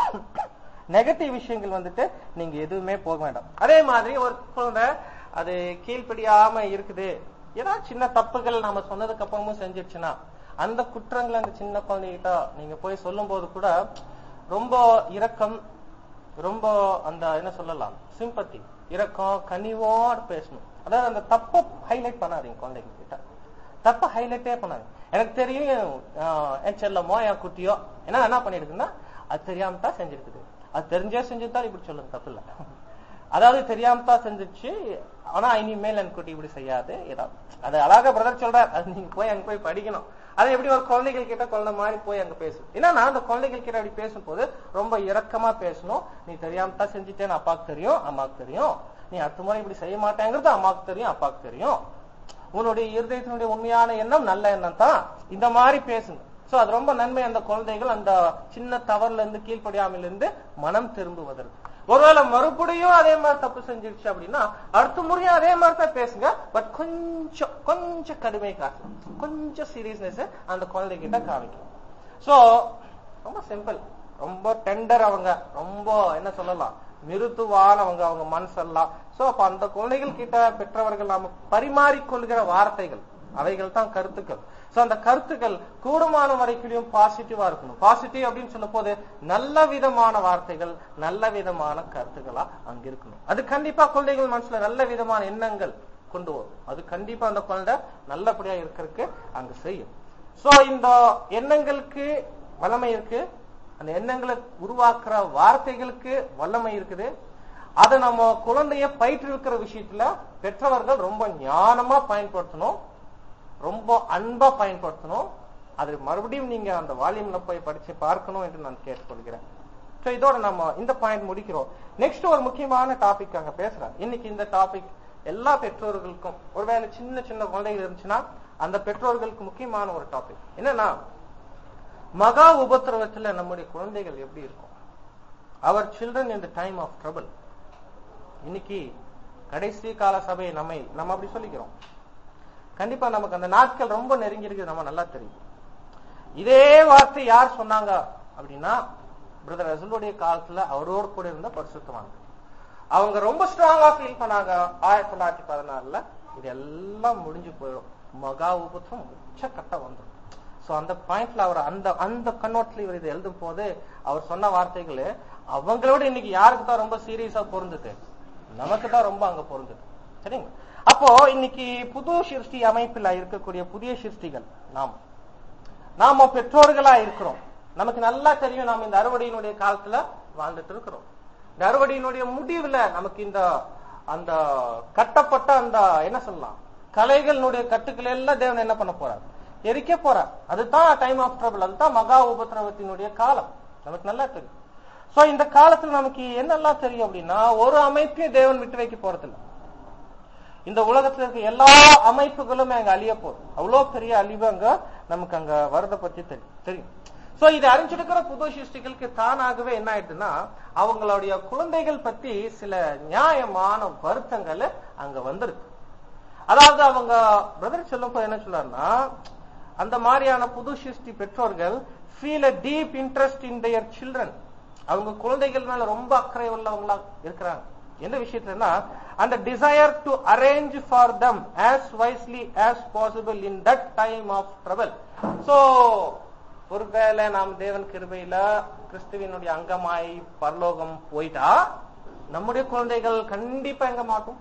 நெகட்டிவ் விஷயங்கள் வந்துட்டு நீங்க எதுவுமே போக வேண்டாம் அதே மாதிரி ஒரு குழந்தை அது கீழ்ப்படியாம இருக்குது ஏதாவது சின்ன தப்புகள் நாம சொன்னதுக்கு அப்புறமும் செஞ்சிருச்சுன்னா அந்த குற்றங்களை அந்த சின்ன குழந்தைகிட்ட நீங்க போய் சொல்லும் போது கூட ரொம்ப இரக்கம் ரொம்ப அந்த என்ன சொல்லலாம் சிம்பத்தி இரக்கம் கனிவோடு பேசணும் அதாவது அந்த தப்பை ஹைலைட் பண்ணாதீங்க குழந்தைங்க கிட்ட தப்ப ஹைலைட்டே பண்ணாங்க எனக்கு தெரியும் ஆஹ், என் செல்லமோ என் குட்டியோ என்ன என்ன பண்ணிருக்குன்னா அது தெரியாம தான் செஞ்சிருக்குது அது தெரிஞ்சே செஞ்சுதான் இப்படி சொல்லுங்க தப்பு இல்ல அதாவது தெரியாம தான் செஞ்சிச்சு ஆனா இனிமேல் என் குட்டி இப்படி செய்யாது ஏதாவது அது அழகா பிரதர் சொல்றார் அது நீங்க போய் அங்க போய் படிக்கணும் அது எப்படி ஒரு குழந்தைகள் கிட்ட குழந்தை மாதிரி போய் அங்க பேசணும் என்னன்னா அந்த குழந்தைகள் கிட்ட அப்படி பேசும்போது ரொம்ப இரக்கமா பேசணும் நீ தெரியாம தான் செஞ்சுட்டேன்னு அப்பாவுக்கு தெரியும் அம்மாவுக்கு தெரியும் நீ அடுத்த முறை இப்படி செய்ய மாட்டேங்கிறது அம்மாவுக்கு தெரியும் அப்பாவுக்கு தெரியும் உன்னுடைய இருதயத்தினுடைய உண்மையான எண்ணம் நல்ல எண்ணம் தான் இந்த மாதிரி பேசுங்க சோ அது ரொம்ப நன்மை அந்த குழந்தைகள் அந்த சின்ன தவறுல இருந்து கீழ்ப்படியாமல் இருந்து மனம் திரும்புவதற்கு ஒருவேளை மறுபடியும் அதே மாதிரி தப்பு செஞ்சிருச்சு அப்படின்னா அடுத்த முறையும் அதே மாதிரி தான் பேசுங்க பட் கொஞ்சம் கொஞ்சம் கடுமை காட்டணும் கொஞ்சம் சீரியஸ்னஸ் அந்த குழந்தைகிட்ட காமிக்கும் சோ ரொம்ப சிம்பிள் ரொம்ப டெண்டர் அவங்க ரொம்ப என்ன சொல்லலாம் மிருதுவானவங்க அவங்க மனசெல்லாம் சோ அப்ப அந்த குழந்தைகள் கிட்ட பெற்றவர்கள் நாம பரிமாறிக்கொள்கிற வார்த்தைகள் அவைகள் தான் கருத்துக்கள் சோ அந்த கருத்துக்கள் கூடுமான வரைக்கும் பாசிட்டிவா இருக்கணும் பாசிட்டிவ் அப்படின்னு சொல்லும் போது நல்ல விதமான வார்த்தைகள் நல்ல விதமான கருத்துக்களா அங்க இருக்கணும் அது கண்டிப்பா குழந்தைகள் மனசுல நல்ல விதமான எண்ணங்கள் கொண்டு வரும் அது கண்டிப்பா அந்த குழந்தை நல்லபடியா இருக்கிறதுக்கு அங்க செய்யும் சோ இந்த எண்ணங்களுக்கு வல்லமை இருக்கு அந்த எண்ணங்களை உருவாக்குற வார்த்தைகளுக்கு வல்லமை இருக்குது அதை நம்ம குழந்தைய பயிற்றுவிக்கிற விஷயத்துல பெற்றவர்கள் ரொம்ப ஞானமா பயன்படுத்தணும் ரொம்ப அன்பா பயன்படுத்தணும் அது மறுபடியும் நீங்க அந்த வால்யூம்ல போய் படிச்சு பார்க்கணும் என்று நான் கேட்டுக்கொள்கிறேன் சோ இதோட நம்ம இந்த பாயிண்ட் முடிக்கிறோம் நெக்ஸ்ட் ஒரு முக்கியமான டாபிக் அங்க பேசுறேன் இன்னைக்கு இந்த டாபிக் எல்லா பெற்றோர்களுக்கும் ஒருவேளை சின்ன சின்ன குழந்தைகள் இருந்துச்சுன்னா அந்த பெற்றோர்களுக்கு முக்கியமான ஒரு டாபிக் என்னன்னா மகா உபத்திரவத்துல நம்முடைய குழந்தைகள் எப்படி இருக்கும் அவர் children in the time of trouble இன்னைக்கு கடைசி கால சபை நம்மை நம்ம அப்படி சொல்லிக்கிறோம் கண்டிப்பா நமக்கு அந்த நாட்கள் ரொம்ப நெருங்கி இருக்குது நம்ம நல்லா தெரியும் இதே வார்த்தை யார் சொன்னாங்க அப்படின்னா பிரதர் ரசூலுடைய காலத்துல அவரோடு கூட இருந்த பரிசுத்தவான்கள் அவங்க ரொம்ப ஸ்ட்ராங்கா ஃபீல் பண்ணாங்க ஆயிரத்தி தொள்ளாயிரத்தி பதினாறுல இது எல்லாம் முடிஞ்சு போயிடும் மகா உபத்திரம் உச்சக்கட்ட வந்துடும் சோ அந்த பாயிண்ட்ல அவர் அந்த அந்த கண்ணோட்டத்துல இவர் இதை எழுதும் போது அவர் சொன்ன வார்த்தைகள் அவங்களோட இன்னைக்கு யாருக்கு தான் ரொம்ப சீரியஸா பொருந்தது நமக்கு தான் ரொம்ப அங்க பொருந்தது சரிங்க அப்போ இன்னைக்கு புது சிருஷ்டி அமைப்பில் இருக்கக்கூடிய புதிய சிருஷ்டிகள் நாம் நாம பெற்றோர்களா இருக்கிறோம் நமக்கு நல்லா தெரியும் நாம இந்த அறுவடையினுடைய காலத்துல வாழ்ந்துட்டு இருக்கிறோம் இந்த அறுவடையினுடைய முடிவுல நமக்கு இந்த அந்த கட்டப்பட்ட அந்த என்ன சொல்லலாம் கலைகளினுடைய கட்டுக்களை எல்லாம் தேவன் என்ன பண்ண போறார் எரிக்க போறார் அதுதான் டைம் ஆஃப் ட்ரபிள் அதுதான் மகா உபத்திரவத்தினுடைய காலம் நமக்கு நல்லா தெரியும் சோ இந்த காலத்துல நமக்கு என்னெல்லாம் தெரியும் அப்படின்னா ஒரு அமைப்பையும் தேவன் விட்டு வைக்க போறதில்லை இந்த உலகத்துல இருக்க எல்லா அமைப்புகளும் அங்க அழிய போகுது அவ்வளவு பெரிய அழிவு அங்க நமக்கு அங்க வரத பத்தி தெரியும் தெரியும் சோ இதை அறிஞ்சிருக்கிற புது சிருஷ்டிகளுக்கு தானாகவே என்ன ஆயிடுதுன்னா அவங்களுடைய குழந்தைகள் பத்தி சில நியாயமான வருத்தங்கள் அங்க வந்துருக்கு அதாவது அவங்க பிரதர் சொல்லும் போது என்ன சொல்றாருன்னா அந்த மாதிரியான புது சிருஷ்டி பெற்றோர்கள் feel a deep interest in their children அவங்க குழந்தைகள் மேல ரொம்ப அக்கறை உள்ளவங்களா இருக்கிறாங்க எந்த விஷயத்துலன்னா அந்த desire to arrange for them as wisely as possible in that time of trouble so ஒருவேளை நாம் தேவன் கிருபையில கிறிஸ்துவினுடைய அங்கமாய் பரலோகம் போயிட்டா நம்முடைய குழந்தைகள் கண்டிப்பா எங்க மாட்டோம்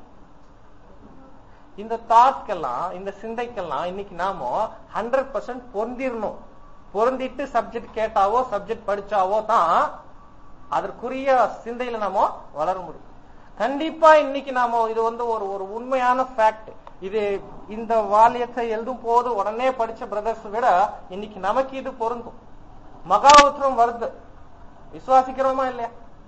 இந்த தாட்கெல்லாம் இந்த சிந்தைக்கெல்லாம் இன்னைக்கு நாம ஹண்ட்ரட் பர்சன்ட் பொருந்திரணும் பொருந்திட்டு சப்ஜெக்ட் கேட்டாவோ சப்ஜெக்ட் படிச்சாவோ தான் அதற்குரிய சிந்தையில நாம வளர முடியும் கண்டிப்பா இன்னைக்கு நாம இது வந்து ஒரு ஒரு உண்மையான ஃபேக்ட் இது இந்த வாலியத்தை எழுதும் போது உடனே படிச்ச பிரதர்ஸ் விட இன்னைக்கு நமக்கு இது பொருந்தும் மகாவுத்திரம் வருது விசுவாசிக்கிறோமா இல்லையா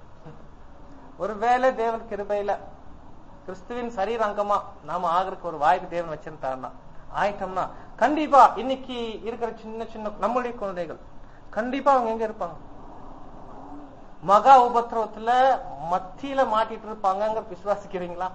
ஒருவேளை தேவன் கிருபையில கிறிஸ்துவின் சரீர அங்கமா நாம ஆகிறதுக்கு ஒரு வாய்ப்பு தேவன் வச்சிருந்தாருன்னா ஆயிட்டோம்னா கண்டிப்பா இன்னைக்கு இருக்கிற சின்ன சின்ன நம்முடைய குழந்தைகள் கண்டிப்பா அவங்க எங்க இருப்பாங்க மகா உபத்திரவத்துல மத்தியில மாட்டிட்டு இருப்பாங்க விசுவாசிக்கிறீங்களா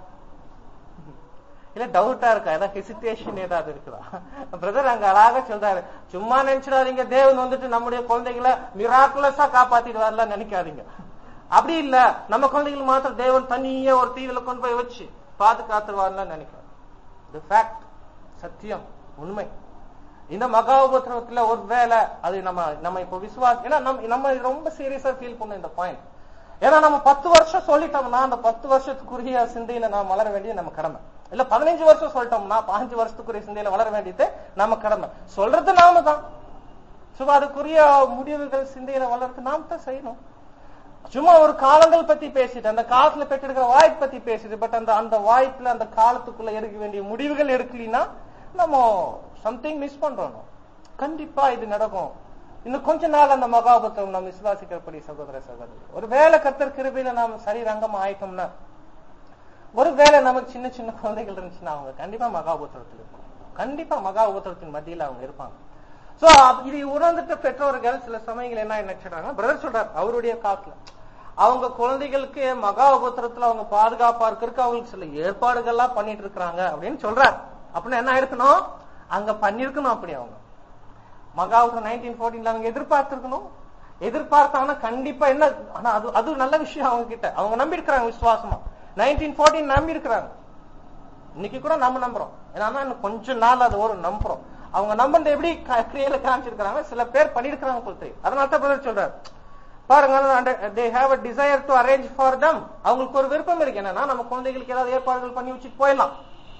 இல்ல டவுட்டா இருக்கா ஏதாவது ஹெசிடேஷன் ஏதாவது இருக்குதா பிரதர் அங்க அழகாக சொல்றாரு சும்மா நினைச்சிடாதீங்க தேவன் வந்துட்டு நம்முடைய குழந்தைகளை மிராக்குலஸா காப்பாத்திடுவார்ல நினைக்காதீங்க அப்படி இல்ல நம்ம குழந்தைகள் மாத்திரம் தேவன் தனியே ஒரு தீவில கொண்டு போய் வச்சு பாதுகாத்துருவார்ல நினைக்கிறேன் இது ஃபேக்ட் சத்தியம் உண்மை இந்த மகா உபத்திரவத்துல ஒரு வேலை அது நம்ம நம்ம இப்போ விசுவாசம் ஏன்னா நம்ம நம்ம ரொம்ப சீரியஸா ஃபீல் பண்ணோம் இந்த பாயிண்ட் ஏன்னா நம்ம பத்து வருஷம் சொல்லிட்டோம்னா அந்த பத்து வருஷத்துக்குரிய சிந்தையில நாம் வளர வேண்டியது நம்ம கடமை இல்ல பதினஞ்சு வருஷம் சொல்லிட்டோம்னா பதினஞ்சு வருஷத்துக்குரிய சிந்தையில வளர வேண்டியது நம்ம கடமை சொல்றது நாம தான் சும்மா அதுக்குரிய முடிவுகள் சிந்தையில வளர்த்து நாம் தான் செய்யணும் சும்மா ஒரு காலங்கள் பத்தி பேசிட்டு அந்த காலத்துல பெற்றிருக்கிற வாய்ப்பு பத்தி பேசிட்டு பட் அந்த அந்த வாய்ப்புல அந்த காலத்துக்குள்ள எடுக்க வேண்டிய முடிவுகள் எடுக்கலினா நம்ம சம்திங் மிஸ் பண்றோம் கண்டிப்பா இது நடக்கும் இன்னும் கொஞ்ச நாள் அந்த மகாபத்தம் நாம் விசுவாசிக்கிறபடி சகோதர சகோதரி ஒரு வேலை கத்தர் கிருபையில நாம் சரீரங்கம் ஆயிட்டோம்னா ஒரு வேலை நமக்கு சின்ன சின்ன குழந்தைகள் இருந்துச்சுன்னா அவங்க கண்டிப்பா மகாபுத்திரத்தில் இருப்பாங்க கண்டிப்பா மகாபுத்திரத்தின் மத்தியில அவங்க இருப்பாங்க சோ இது உணர்ந்துட்ட பெற்றோர்கள் சில சமயங்கள் என்ன நினைச்சிடுறாங்க பிரதர் சொல்றார் அவருடைய காலத்துல அவங்க குழந்தைகளுக்கு மகா உபத்திரத்துல அவங்க பாதுகாப்பா இருக்கிறதுக்கு அவங்களுக்கு சில ஏற்பாடுகள்லாம் பண்ணிட்டு இருக்கிறாங்க அப்படின்னு சொல்றார் அப்படின்னா என்ன இருக்கணும் அங்க பண்ணிருக்கணும் அப்படி அவங்க மகாவுக்கு நைன்டீன் ஃபோர்டீன்ல அவங்க எதிர்பார்த்திருக்கணும் எதிர்பார்த்தாங்கன்னா கண்டிப்பா என்ன ஆனா அது அது நல்ல விஷயம் அவங்க கிட்ட அவங்க நம்பி இருக்கிறாங்க விசுவாசமா நைன்டீன் ஃபோர்டீன் நம்பி இருக்கிறாங்க இன்னைக்கு கூட நம்ம நம்புறோம் ஏன்னா இன்னும் கொஞ்ச நாள் அது ஒரு நம்புறோம் அவங்க நம்புறது எப்படி கிரியையில காமிச்சிருக்காங்க சில பேர் பண்ணிருக்கிறாங்க கொடுத்து அதனால தான் பிரதர் சொல்றாரு பாருங்க they have a desire to arrange for them அவங்களுக்கு ஒரு விருப்பம் இருக்கு என்னன்னா நம்ம குழந்தைகளுக்கு ஏதாவது ஏற்பாடுகள் பண்ணி வச்சுட்டு போயிடலாம்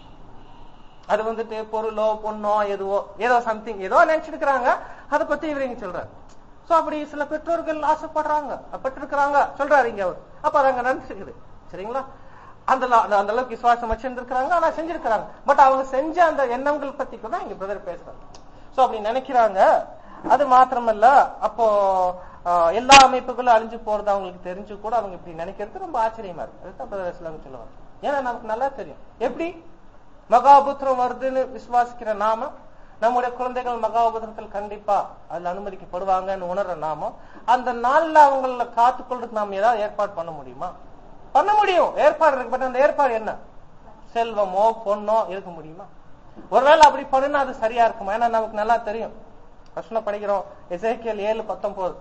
அது வந்துட்டு பொருளோ பொண்ணோ எதுவோ ஏதோ சம்திங் ஏதோ நினைச்சிருக்கிறாங்க அதை பத்தி இவர் இங்க சொல்றாரு சோ அப்படி சில பெற்றோர்கள் ஆசைப்படுறாங்க பட்டிருக்கிறாங்க சொல்றாரு இங்க அவர் அப்ப அது அங்க நடந்துருக்குது சரிங்களா அந்த அந்த அளவுக்கு விசுவாசம் வச்சிருந்திருக்கிறாங்க ஆனா செஞ்சிருக்கிறாங்க பட் அவங்க செஞ்ச அந்த எண்ணங்கள் பத்தி கூட இங்க பிரதர் பேசுறாங்க சோ அப்படி நினைக்கிறாங்க அது மாத்திரமல்ல அப்போ எல்லா அமைப்புகளும் அழிஞ்சு போறது அவங்களுக்கு தெரிஞ்சு கூட அவங்க இப்படி நினைக்கிறது ரொம்ப ஆச்சரியமா இருக்கு அதுதான் பிரதர் சொல்லுவாங்க ஏன்னா நமக்கு நல்லா தெரியும் எப்படி மகாபுத்திரம் வருதுன்னு விசுவாசிக்கிற நாம நம்முடைய குழந்தைகள் மகாபுத்திரத்தில் கண்டிப்பா அதுல அனுமதிக்கப்படுவாங்கன்னு உணர்ற நாம அந்த நாள்ல அவங்கள காத்துக்கொள்றதுக்கு நாம ஏதாவது ஏற்பாடு பண்ண முடியுமா பண்ண முடியும் ஏற்பாடு இருக்கு பட் அந்த ஏற்பாடு என்ன செல்வமோ பொண்ணோ இருக்க முடியுமா ஒருவேளை அப்படி பண்ணுனா அது சரியா இருக்குமா ஏன்னா நமக்கு நல்லா தெரியும் வசனம் படிக்கிறோம் எசேக்கியல் ஏழு பத்தொன்பது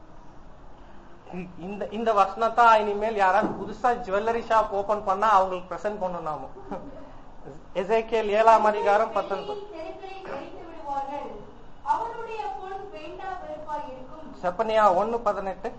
இந்த இந்த வசனத்தான் இனிமேல் யாராவது புதுசா ஜுவல்லரி ஷாப் ஓபன் பண்ணா அவங்களுக்கு பிரசன்ட் பண்ணணும் நாம எசேக்கியல் ஏழாம் அதிகாரம் பத்தொன்பது அவருடைய பொன் வேண்டா வெறுப்பாய் இருக்கும் செப்பனியா ஒன்னு பதினெட்டு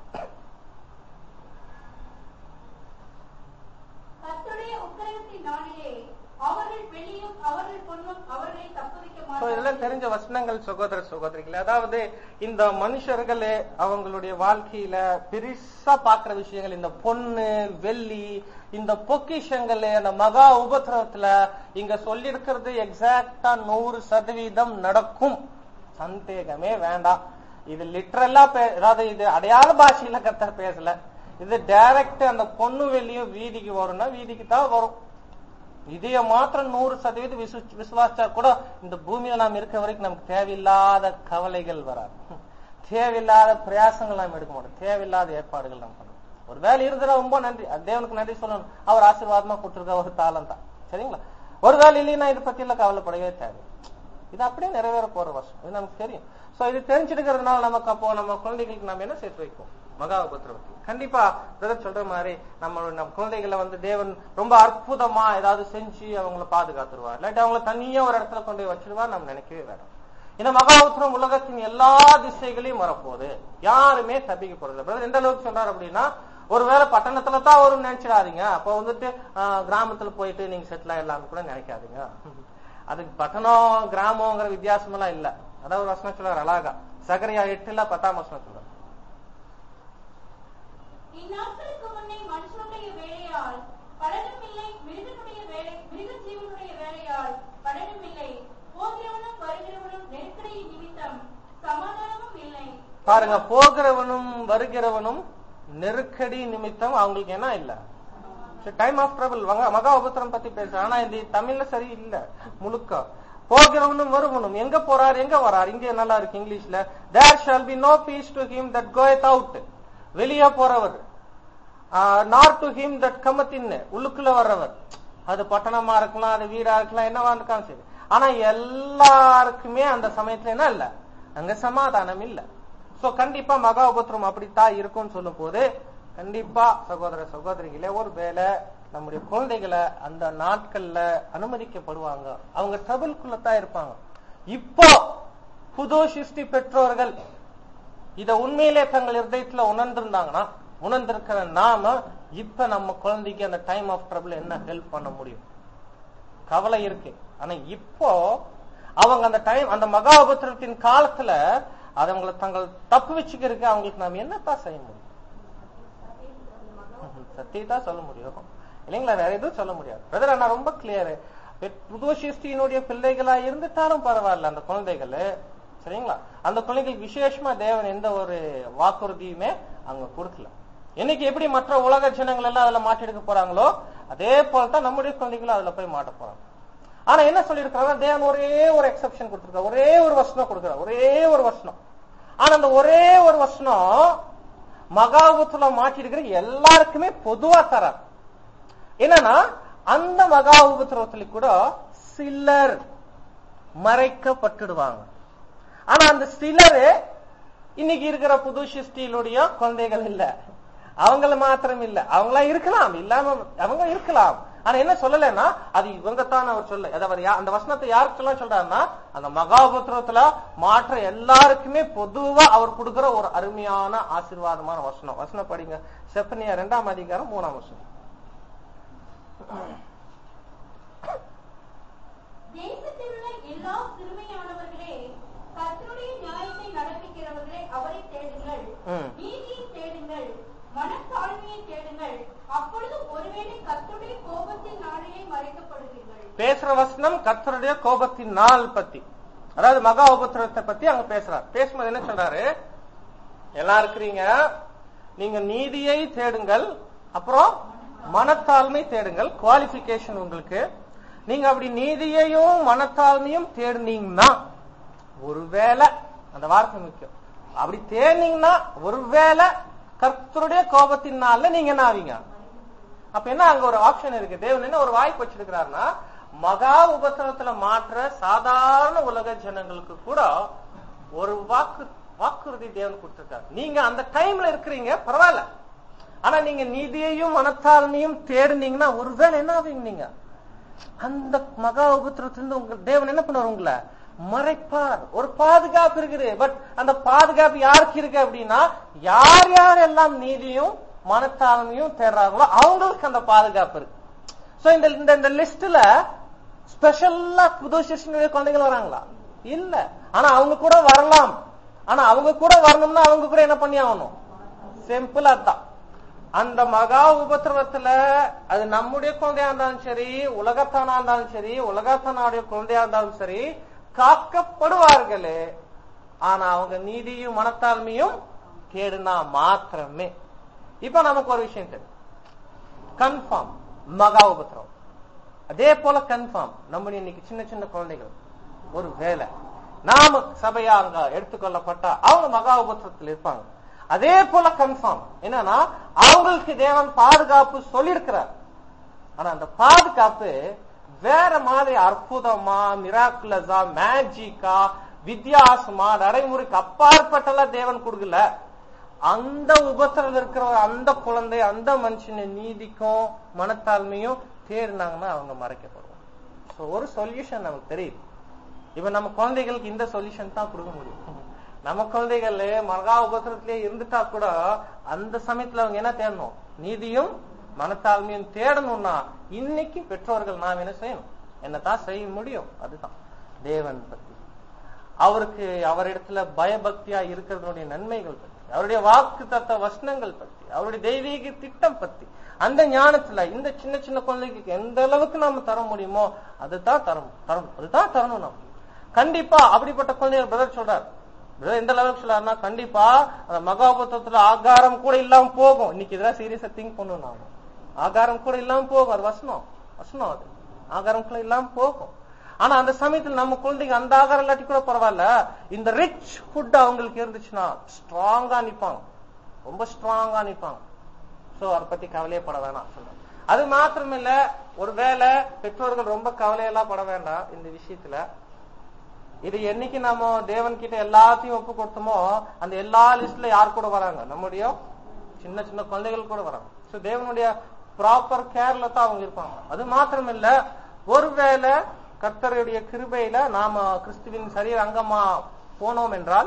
கர்த்தருடைய உக்கிரகத்தின் நாளிலே அவர்கள் வெளியும் அவர்கள் பொன்னும் அவர்களை தப்புவிக்க So, மாட்டார்கள் இதெல்லாம் தெரிஞ்ச வசனங்கள் சகோதர சகோதரிகளே அதாவது இந்த மனுஷர்களே அவங்களுடைய வாழ்க்கையில பெருசா பாக்குற விஷயங்கள் இந்த பொண்ணு வெள்ளி இந்த பொக்கிஷங்கள் அந்த மகா உபத்திரவத்துல இங்க சொல்லி இருக்கிறது எக்ஸாக்டா நூறு சதவீதம் நடக்கும் சந்தேகமே வேண்டாம் இது லிட்டரலா அதாவது இது அடையாள பாஷையில கத்தர் பேசல இது டைரக்ட் அந்த பொண்ணு வெள்ளியும் வீதிக்கு வரும்னா வீதிக்கு தான் வரும் இதைய மாத்திரம் நூறு சதவீதம் விசு விசுவாசிச்சா கூட இந்த பூமியில நாம் இருக்க வரைக்கும் நமக்கு தேவையில்லாத கவலைகள் வராது தேவையில்லாத பிரயாசங்கள் நாம் எடுக்க மாட்டோம் தேவையில்லாத ஏற்பாடுகள் நாம் பண்ணுவோம் ஒரு வேலை இருந்தா ரொம்ப நன்றி அது தேவனுக்கு நன்றி சொல்லணும் அவர் ஆசீர்வாதமா கொடுத்துருக்க ஒரு தாளம் தான் சரிங்களா ஒரு வேலை இல்லைன்னா இதை பத்தி எல்லாம் கவலைப்படவே தேவை இது அப்படியே நிறைவேற போற வருஷம் இது நமக்கு தெரியும் சோ இது தெரிஞ்சிருக்கிறதுனால நமக்கு அப்போ நம்ம குழந்தைகளுக்கு நம்ம என்ன சேர்த்து வைப்போம் மகா உபத்திரவத்தில் கண்டிப்பா பிரதர் சொல்ற மாதிரி நம்ம நம்ம குழந்தைகளை வந்து தேவன் ரொம்ப அற்புதமா ஏதாவது செஞ்சு அவங்கள பாதுகாத்துருவார் இல்லாட்டி அவங்கள தனியா ஒரு இடத்துல கொண்டு போய் வச்சிருவார் நம்ம நினைக்கவே வேண்டாம் இந்த மகா உபத்திரம் உலகத்தின் எல்லா திசைகளையும் வரப்போகுது யாருமே தப்பிக்க போறது பிரதர் எந்த அளவுக்கு சொல்றாரு அப்படின்னா ஒருவேளை பட்டணத்துல தான் வரும்னு நினைச்சிடாதீங்க அப்ப வந்துட்டு ஆஹ், கிராமத்துல போயிட்டு நீங்க செட்டில் ஆயிடலாம்னு கூட நினைக்காதீங்க அதுக்கு பட்டணம் கிராமங்கிற வித்தியாசம் எல்லாம் இல்ல அதாவது ஒரு வசனம் சொல்றாரு அழகா சகரியா எட்டுல பத்தாம் வசனம் சொல்றாரு இந்நாட்களுக்கு முன்னே மனுஷனுடைய வேலையால் பலனும் இல்லை மிருகனுடைய வேலை மிருக ஜீவனுடைய வேலையால் பலனும் இல்லை போகிறவனும் வருகிறவனும் நெருக்கடி நிமித்தம் சமாதானமும் இல்லை பாருங்க போகிறவனும் வருகிறவனும் நெருக்கடி நிமித்தம் அவங்களுக்கு என்ன இல்ல டைம் ஆஃப் ட்ரபிள் மகா உபத்திரம் பத்தி பேசுறேன் ஆனா இது தமிழ்ல சரி இல்ல முழுக்க போகிறவனும் வருவனும் எங்க போறார் எங்க வரார் இங்க நல்லா இருக்கு இங்கிலீஷ்ல there shall be no peace to him that goeth out வெளியே போறவர் nor to him that cometh in உள்ளுக்குள்ள வர்றவர் அது பட்டணமா இருக்கலாம் அது வீடா இருக்கலாம் என்னவா இருக்கலாம் சரி ஆனா எல்லாருக்குமே அந்த சமயத்துல என்ன இல்ல அங்க சமாதானம் இல்ல சோ கண்டிப்பா மகா உபத்திரம் அப்படித்தான் இருக்கும்னு சொல்லும் போது கண்டிப்பா சகோதர சகோதரிகளே ஒரு வேளை நம்முடைய குழந்தைகளை அந்த நாட்கள்ல அனுமதிக்கப்படுவாங்க அவங்க ட்ரபிள்குள்ள தான் இருப்பாங்க இப்போ புது சிருஷ்டி பெற்றோர்கள் இத உண்மையிலே தங்கள் இருதயத்துல உணர்ந்திருந்தாங்கன்னா உணர்ந்திருக்கிற நாம இப்ப நம்ம குழந்தைக்கு அந்த டைம் ஆஃப் ட்ரபிள் என்ன ஹெல்ப் பண்ண முடியும் கவலை இருக்கு ஆனா இப்போ அவங்க அந்த டைம் அந்த மகா உபத்திரத்தின் காலத்துல அது அவங்களை தங்கள் தப்பு வச்சுக்கிறதுக்கு அவங்களுக்கு நாம் என்னத்தான் செய்ய முடியும் சத்தியத்தா சொல்ல முடியும் இல்லைங்களா வேற எதுவும் சொல்ல முடியாது பிரதர் நான் ரொம்ப கிளியர் புது சிருஷ்டியினுடைய பிள்ளைகளா இருந்துட்டாலும் பரவாயில்ல அந்த குழந்தைகள் சரிங்களா அந்த குழந்தைகளுக்கு விசேஷமா தேவன் எந்த ஒரு வாக்குறுதியுமே அவங்க கொடுக்கல என்னைக்கு எப்படி மற்ற உலக ஜனங்கள் எல்லாம் அதுல மாட்டிருக்க போறாங்களோ அதே போலதான் நம்முடைய குழந்தைகளும் அதுல போய் மாட்ட போறாங்க ஆனா என்ன சொல்லியிருக்காங்க தேவன் ஒரே ஒரு எக்ஸப்ஷன் கொடுத்திருக்காரு ஒரே ஒரு வசனம் கொடுக்கிறார் ஒரே ஒரு வசனம் ஆனா அந்த ஒரே ஒரு வசனம் மகாபுத்துல மாட்டிருக்கிற எல்லாருக்குமே பொதுவா தரார் என்னன்னா அந்த மகா உபத்திரவத்துல கூட சிலர் மறைக்கப்பட்டுடுவாங்க ஆனா அந்த சிலரு இன்னைக்கு இருக்கிற புது சிருஷ்டியிலுடைய குழந்தைகள் இல்ல அவங்கள மாத்திரம் இல்ல அவங்களா இருக்கலாம் இல்லாம அவங்க இருக்கலாம் ஆனா என்ன சொல்லலைன்னா அது இவங்க தான் அவர் சொல்ல அதாவது யா- அந்த வசனத்தை யாருக்கு சொல்ல சொல்றாருன்னா அந்த மகாபுத்திரத்துல மாற்ற எல்லாருக்குமே பொதுவா அவர் கொடுக்கிற ஒரு அருமையான ஆசீர்வாதமான வசனம் வசனம் படிங்க செப்பனியா ரெண்டாம் அதிகாரம் மூணாம் வசனம் தேசத்தில் உள்ள எல்லா சிறுமையானவர்களே கர்த்தருடைய நியாயத்தை நடப்பிக்கிறவர்களே அவரை தேடுங்கள் ம். நீதியை தேடுங்கள் மனத்தாழ்மையை தேடுங்கள் அப்பொழுது ஒருவேளை கர்த்தருடைய கோபத்தின் நாளையே மறைக்கப்படுவீர்கள் பேசுற வசனம் கர்த்தருடைய கோபத்தின் நாள் பத்தி அதாவது மகா உபத்திரத்தை பத்தி அங்க பேசுறார் பேசும்போது என்ன சொல்றாரு எல்லாம் இருக்கிறீங்க நீங்க நீதியை தேடுங்கள் அப்புறம் மனத்தாழ்மை தேடுங்கள் குவாலிபிகேஷன் உங்களுக்கு நீங்க அப்படி நீதியையும் மனத்தாழ்மையும் தேடுனீங்கன்னா ஒருவேளை அந்த வார்த்தை முக்கியம் அப்படி தேடினீங்கன்னா ஒருவேளை கர்த்தருடைய கோபத்தின் நாள்ல நீங்க என்ன ஆவீங்க அப்ப என்ன அங்க ஒரு ஆப்ஷன் இருக்கு தேவன் என்ன ஒரு வாய்ப்பு வச்சிருக்கிறாருன்னா மகா உபத்திரத்துல மாற்ற சாதாரண உலக ஜனங்களுக்கு கூட ஒரு வாக்கு வாக்குறுதி தேவன் கொடுத்திருக்காரு நீங்க அந்த டைம்ல இருக்கிறீங்க பரவாயில்ல ஆனா நீங்க நீதியையும் மனத்தாழ்மையும் தேடுனீங்கன்னா ஒருவேளை என்ன ஆவீங்க நீங்க அந்த மகா உபத்திரத்திலிருந்து உங்க தேவன் என்ன பண்ணுவார் உங்களை மறைப்பார் ஒரு பாதுகாப்பு இருக்குது பட் அந்த பாதுகாப்பு யாருக்கு இருக்கு அப்படின்னா யார் யார் எல்லாம் நீதியும் மனத்தாழ்மையும் தேடுறாங்களோ அவங்களுக்கு அந்த பாதுகாப்பு இருக்கு சோ இந்த இந்த இந்த லிஸ்ட்ல ஸ்பெஷல்லா புது சிருஷ்டினுடைய குழந்தைகள் வராங்களா இல்ல ஆனா அவங்க கூட வரலாம் ஆனா அவங்க கூட வரணும்னா அவங்க கூட என்ன பண்ணி ஆகணும் சிம்பிள் அதான் அந்த மகா உபத்திரவத்துல அது நம்முடைய குழந்தையா இருந்தாலும் சரி உலகத்தானா இருந்தாலும் சரி உலகத்தானுடைய குழந்தையா இருந்தாலும் சரி காக்கப்படுவார்களே ஆனா அவங்க நீதியும் மனத்தாழ்மையும் கேடுனா மாத்திரமே இப்ப நமக்கு ஒரு விஷயம் தெரியும் கன்ஃபார்ம் மகா உபத்திரவம் அதே போல கன்ஃபார்ம் நம்முடைய இன்னைக்கு சின்ன சின்ன குழந்தைகள் ஒரு வேலை நாம சபையா அங்க எடுத்துக்கொள்ளப்பட்டா அவங்க மகா உபத்திரத்தில் இருப்பாங்க அதே போல கன்ஃபார்ம் என்னன்னா அவங்களுக்கு தேவன் பாதுகாப்பு சொல்லியிருக்கிறார் ஆனா அந்த பாதுகாப்பு வேற மாதிரி அற்புதமா மிராக்குலஸா மேஜிக்கா வித்தியாசமா நடைமுறைக்கு அப்பாற்பட்டெல்லாம் தேவன் கொடுக்கல அந்த உபத்திரம் இருக்கிற அந்த குழந்தை அந்த மனுஷனை நீதிக்கும் மனத்தாழ்மையும் தேடினாங்கன்னா அவங்க மறைக்கப்படுவாங்க So, ஒரு சொல்யூஷன் நமக்கு தெரியுது இப்ப நம்ம குழந்தைகளுக்கு இந்த சொல்யூஷன் தான் கொடுக்க முடியும் நம்ம குழந்தைகள் மகா உபத்திரத்திலே இருந்துட்டா கூட அந்த சமயத்துல அவங்க என்ன தேடணும் நீதியும் மனத்தாழ்மையும் தேடணும்னா இன்னைக்கு பெற்றோர்கள் நாம் என்ன செய்யணும் என்னதான் செய்ய முடியும் அதுதான் தேவன் பத்தி அவருக்கு அவரிடத்துல பயபக்தியா இருக்கிறதுடைய நன்மைகள் பத்தி அவருடைய வாக்கு தத்த வசனங்கள் பத்தி அவருடைய தெய்வீக திட்டம் பத்தி அந்த ஞானத்துல இந்த சின்ன சின்ன குழந்தைக்கு எந்த அளவுக்கு நாம தர முடியுமோ அதுதான் தரணும் தரணும் அதுதான் தரணும் நாம் கண்டிப்பா அப்படிப்பட்ட குழந்தைகள் பிரதர் சொல்றார் பிரதர் எந்த அளவுக்கு சொல்றாருன்னா கண்டிப்பா அந்த மகாபுத்தத்துல ஆகாரம் கூட இல்லாம போகும் இன்னைக்கு இதெல்லாம் சீரியஸா திங்க் பண்ணணும் நாம ஆகாரம் கூட இல்லாம போகும் அது வசனம் வசனம் அது ஆகாரம் கூட இல்லாம போகும் ஆனா அந்த சமயத்துல நம்ம குழந்தைங்க அந்த ஆகாரம் இல்லாட்டி கூட பரவாயில்ல இந்த ரிச் ஃபுட் அவங்களுக்கு இருந்துச்சுன்னா ஸ்ட்ராங்கா நிப்பாங்க ரொம்ப ஸ்ட்ராங்கா நிப்பாங்க சோ அதை பத்தி கவலையே பட வேணாம் சொல்றேன் அது மாத்திரம் இல்ல ஒருவேளை பெற்றோர்கள் ரொம்ப கவலையெல்லாம் பட வேண்டாம் இந்த விஷயத்துல இது என்னைக்கு நாம தேவன் கிட்ட எல்லாத்தையும் ஒப்பு கொடுத்தோமோ அந்த எல்லா லிஸ்ட்ல யார் கூட வராங்க நம்முடைய சின்ன சின்ன குழந்தைகள் கூட வராங்க சோ தேவனுடைய ப்ராப்பர் கேர்ல தான் அவங்க இருப்பாங்க அது மாத்திரம் இல்ல ஒருவேளை கர்த்தருடைய கிருபையில நாம கிறிஸ்துவின் சரீர அங்கமா போனோம் என்றால்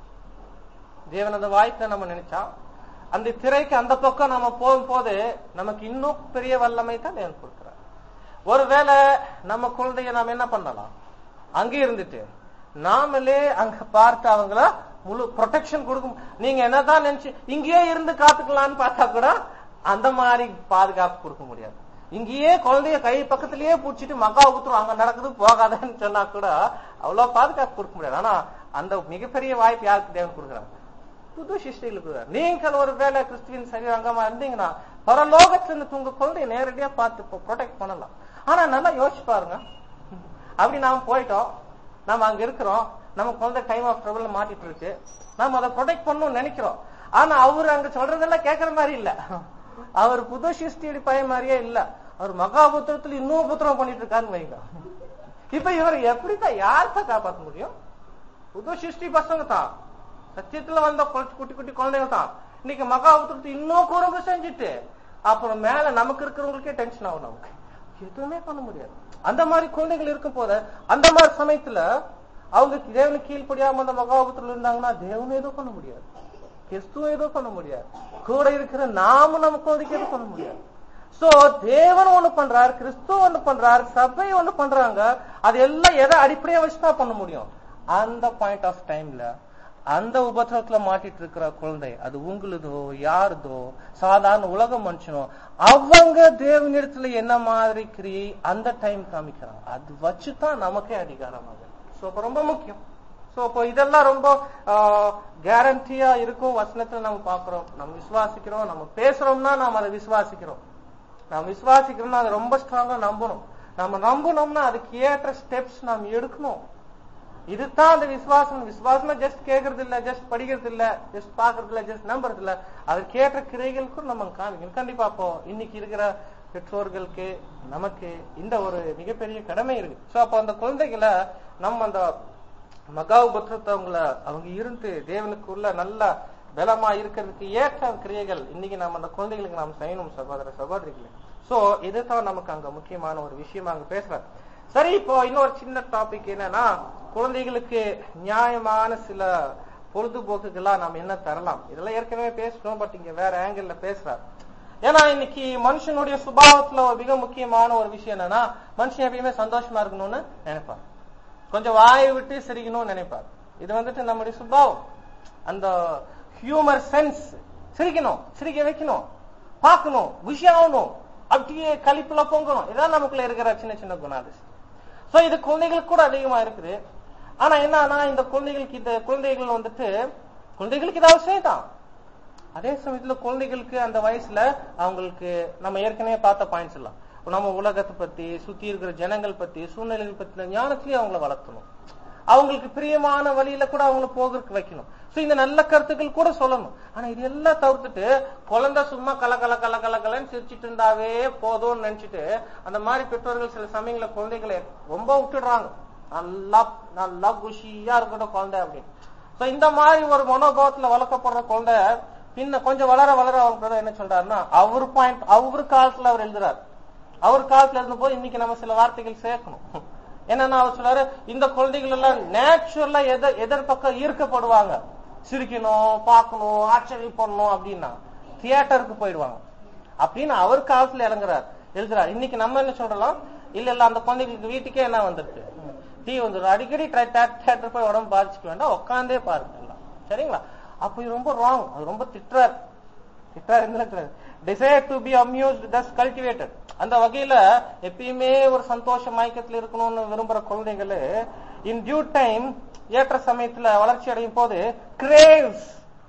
தேவன் அந்த வாய்ப்பை நம்ம நினைச்சா அந்த திரைக்கு அந்த பக்கம் நம்ம போகும்போது நமக்கு இன்னும் பெரிய வல்லமை தான் தேவன் கொடுக்கிறார் ஒருவேளை நம்ம குழந்தைய நாம என்ன பண்ணலாம் அங்கே இருந்துட்டு நாமளே அங்க பார்த்து அவங்கள முழு ப்ரொடெக்ஷன் கொடுக்கும் நீங்க என்னதான் நினைச்சு இங்கேயே இருந்து காத்துக்கலாம்னு பார்த்தா கூட அந்த மாதிரி பாதுகாப்பு கொடுக்க முடியாது இங்கேயே குழந்தைய கை பக்கத்திலேயே பூச்சிட்டு மக்கா ஊத்துரும் அங்க நடக்குது போகாதன்னு சொன்னா கூட அவ்வளவு பாதுகாப்பு கொடுக்க முடியாது ஆனா அந்த மிகப்பெரிய வாய்ப்பு யாருக்கு தேவன் கொடுக்குறாங்க புது சிஷ்டிகளுக்கு நீங்கள் ஒரு வேலை கிறிஸ்துவின் சரீர அங்கமா இருந்தீங்கன்னா பரலோகத்துல இருந்து உங்க குழந்தைய நேரடியா பார்த்து ப்ரொடெக்ட் பண்ணலாம் ஆனா நல்லா யோசிச்சு பாருங்க அப்படி நாம போயிட்டோம் நாம அங்க இருக்கிறோம் நம்ம குழந்தை டைம் ஆஃப் ட்ரபிள் மாட்டிட்டு இருக்கு நாம அதை ப்ரொடெக்ட் பண்ணணும்னு நினைக்கிறோம் ஆனா அவர் அங்க சொல்றதெல்லாம் கேட்கற மாதிரி இல்ல அவர் புது சிருஷ்டி பையன் மாதிரியே இல்ல அவர் மகாபுத்திரத்துல இன்னும் புத்திரம் பண்ணிட்டு இருக்காருன்னு வைங்க இப்ப இவர் எப்படிதான் யார்த்த காப்பாத்த முடியும் புது சிருஷ்டி பசங்க தான் சத்தியத்துல வந்த குழந்தை- குட்டி குட்டி குழந்தைங்க தான் இன்னைக்கு மகாபுத்திரத்தை இன்னும் குறும்பு செஞ்சுட்டு அப்புறம் மேல நமக்கு இருக்கிறவங்களுக்கே டென்ஷன் ஆகும் நமக்கு எதுவுமே பண்ண முடியாது அந்த மாதிரி குழந்தைகள் இருக்கும் போது அந்த மாதிரி சமயத்துல அவங்க தேவனுக்கு கீழ்ப்படியாம அந்த மகாபுத்திரத்துல இருந்தாங்கன்னா தேவனும் எதுவும் பண்ண முடியாது கிறிஸ்துவும் எதுவும் பண்ண முடியாது கூட இருக்கிற நாமும் நம்ம குழந்தைக்கு எதுவும் பண்ண முடியாது சோ தேவன் ஒண்ணு பண்றாரு கிறிஸ்துவ ஒண்ணு பண்றாரு சபை ஒண்ணு பண்றாங்க அது எல்லாம் எதை அடிப்படையா வச்சுதான் பண்ண முடியும் அந்த பாயிண்ட் ஆஃப் டைம்ல அந்த உபத்திரத்துல மாட்டிட்டு இருக்கிற குழந்தை அது உங்களுதோ யாருதோ சாதாரண உலக மனுஷனோ அவங்க தேவனிடத்துல என்ன மாதிரி கிரியை அந்த டைம் காமிக்கிறாங்க அது வச்சுதான் நமக்கே அதிகாரமாக சோ அப்ப ரொம்ப முக்கியம் சோ அப்போ இதெல்லாம் ரொம்ப கேரண்டியா இருக்கும் வசனத்துல நம்ம பாக்குறோம் நம்ம விசுவாசிக்கிறோம் நம்ம பேசுறோம்னா நாம அதை விசுவாசிக்கிறோம் நாம் விசுவாசிக்கிறோம்னா அதை ரொம்ப ஸ்ட்ராங்கா நம்பணும் நம்ம நம்பணும்னா அதுக்கு ஏற்ற ஸ்டெப்ஸ் நாம் எடுக்கணும் இதுதான் அந்த விசுவாசம் விசுவாசமா ஜஸ்ட் கேட்கறது இல்ல ஜஸ்ட் படிக்கிறது இல்ல ஜஸ்ட் பாக்குறது இல்ல ஜஸ்ட் நம்புறது இல்ல அதற்கேற்ற கிரைகளுக்கும் நம்ம காமிக்கணும் கண்டிப்பா அப்போ இன்னைக்கு இருக்கிற பெற்றோர்களுக்கு நமக்கு இந்த ஒரு மிகப்பெரிய கடமை இருக்கு சோ அப்போ அந்த குழந்தைகளை நம்ம அந்த மகா உபத்திரத்தை அவங்கள அவங்க இருந்து தேவனுக்குள்ள நல்ல பலமா இருக்கிறதுக்கு ஏற்ற கிரியைகள் இன்னைக்கு நம்ம அந்த குழந்தைகளுக்கு நாம் செய்யணும் சகோதர சகோதரிகளே சோ இதுதான் நமக்கு அங்க முக்கியமான ஒரு விஷயமா அங்க பேசுறாரு சரி இப்போ இன்னொரு சின்ன டாபிக் என்னன்னா குழந்தைகளுக்கு நியாயமான சில பொழுதுபோக்குகள்லாம் நாம என்ன தரலாம் இதெல்லாம் ஏற்கனவே பேசணும் பட் இங்க வேற ஆங்கிள் பேசுறாரு ஏன்னா இன்னைக்கு மனுஷனுடைய சுபாவத்துல ஒரு மிக முக்கியமான ஒரு விஷயம் என்னன்னா மனுஷன் எப்பயுமே சந்தோஷமா இருக்கணும்னு நினைப்பான் கொஞ்சம் வாயை விட்டு சிரிக்கணும்னு நினைப்பார் இது வந்துட்டு நம்முடைய சுபாவம் அந்த ஹியூமர் சென்ஸ் சிரிக்கணும் சிரிக்க வைக்கணும் பார்க்கணும் விஷயம் ஆகணும் அப்படியே கழிப்புல பொங்கணும் இதான் நமக்குள்ள இருக்கிற சின்ன சின்ன குணாதிசயம் சோ இது குழந்தைகளுக்கு கூட அதிகமா இருக்குது ஆனா என்னன்னா இந்த குழந்தைகளுக்கு இந்த குழந்தைகள் வந்துட்டு குழந்தைகளுக்கு இது அவசியம் தான் அதே சமயத்துல குழந்தைகளுக்கு அந்த வயசுல அவங்களுக்கு நம்ம ஏற்கனவே பார்த்த பாயிண்ட்ஸ் எல்லாம் நம்ம உலகத்தை பத்தி சுத்தி இருக்கிற ஜனங்கள் பத்தி சூழ்நிலைகள் பத்தின ஞானத்திலயும் அவங்கள வளர்த்தணும் அவங்களுக்கு பிரியமான வழியில கூட அவங்கள போகிறதுக்கு வைக்கணும் சோ இந்த நல்ல கருத்துக்கள் கூட சொல்லணும் ஆனா இது எல்லாம் தவிர்த்துட்டு குழந்தை சும்மா கல கல கல கல கலன்னு சிரிச்சிட்டு இருந்தாவே போதும்னு நினைச்சிட்டு அந்த மாதிரி பெற்றோர்கள் சில சமயங்கள குழந்தைகளை ரொம்ப விட்டுடுறாங்க நல்லா நல்லா குஷியா இருக்கட்டும் குழந்தை அப்படின்னு சோ இந்த மாதிரி ஒரு மனோபாவத்துல வளர்க்கப்படுற குழந்தை பின்ன கொஞ்சம் வளர வளர அவங்க என்ன சொல்றாருன்னா அவர் பாயிண்ட் அவர் காலத்துல அவர் எழுதுறாரு அவர் காலத்துல இருந்த போது இன்னைக்கு நம்ம சில வார்த்தைகள் சேர்க்கணும் என்னன்னா அவர் சொல்றாரு இந்த குழந்தைகள் எல்லாம் நேச்சுரலா எதிர் எதிர்பக்கம் ஈர்க்கப்படுவாங்க சிரிக்கணும் பார்க்கணும் ஆச்சரியப்படணும் அப்படின்னா தியேட்டருக்கு போயிடுவாங்க அப்படின்னு அவர் காலத்துல இறங்குறாரு எழுதுறாரு இன்னைக்கு நம்ம என்ன சொல்றோம் இல்ல இல்ல அந்த குழந்தைகளுக்கு வீட்டுக்கே என்ன வந்துருக்கு டீ வந்துடும் அடிக்கடி தியேட்டர் போய் உடம்பு பாதிச்சுக்க வேண்டாம் உட்காந்தே பாருங்க எல்லாம் சரிங்களா அப்ப இது ரொம்ப ராங் அது ரொம்ப திட்டுறாரு திட்டுறாரு desire to be amused thus cultivated அந்த வகையில எப்பயுமே ஒரு சந்தோஷ மயக்கத்துல இருக்கணும்னு விரும்புற குழந்தைகள் இன் டியூ டைம் ஏற்ற சமயத்துல வளர்ச்சி அடையும் போது கிரேவ்ஸ்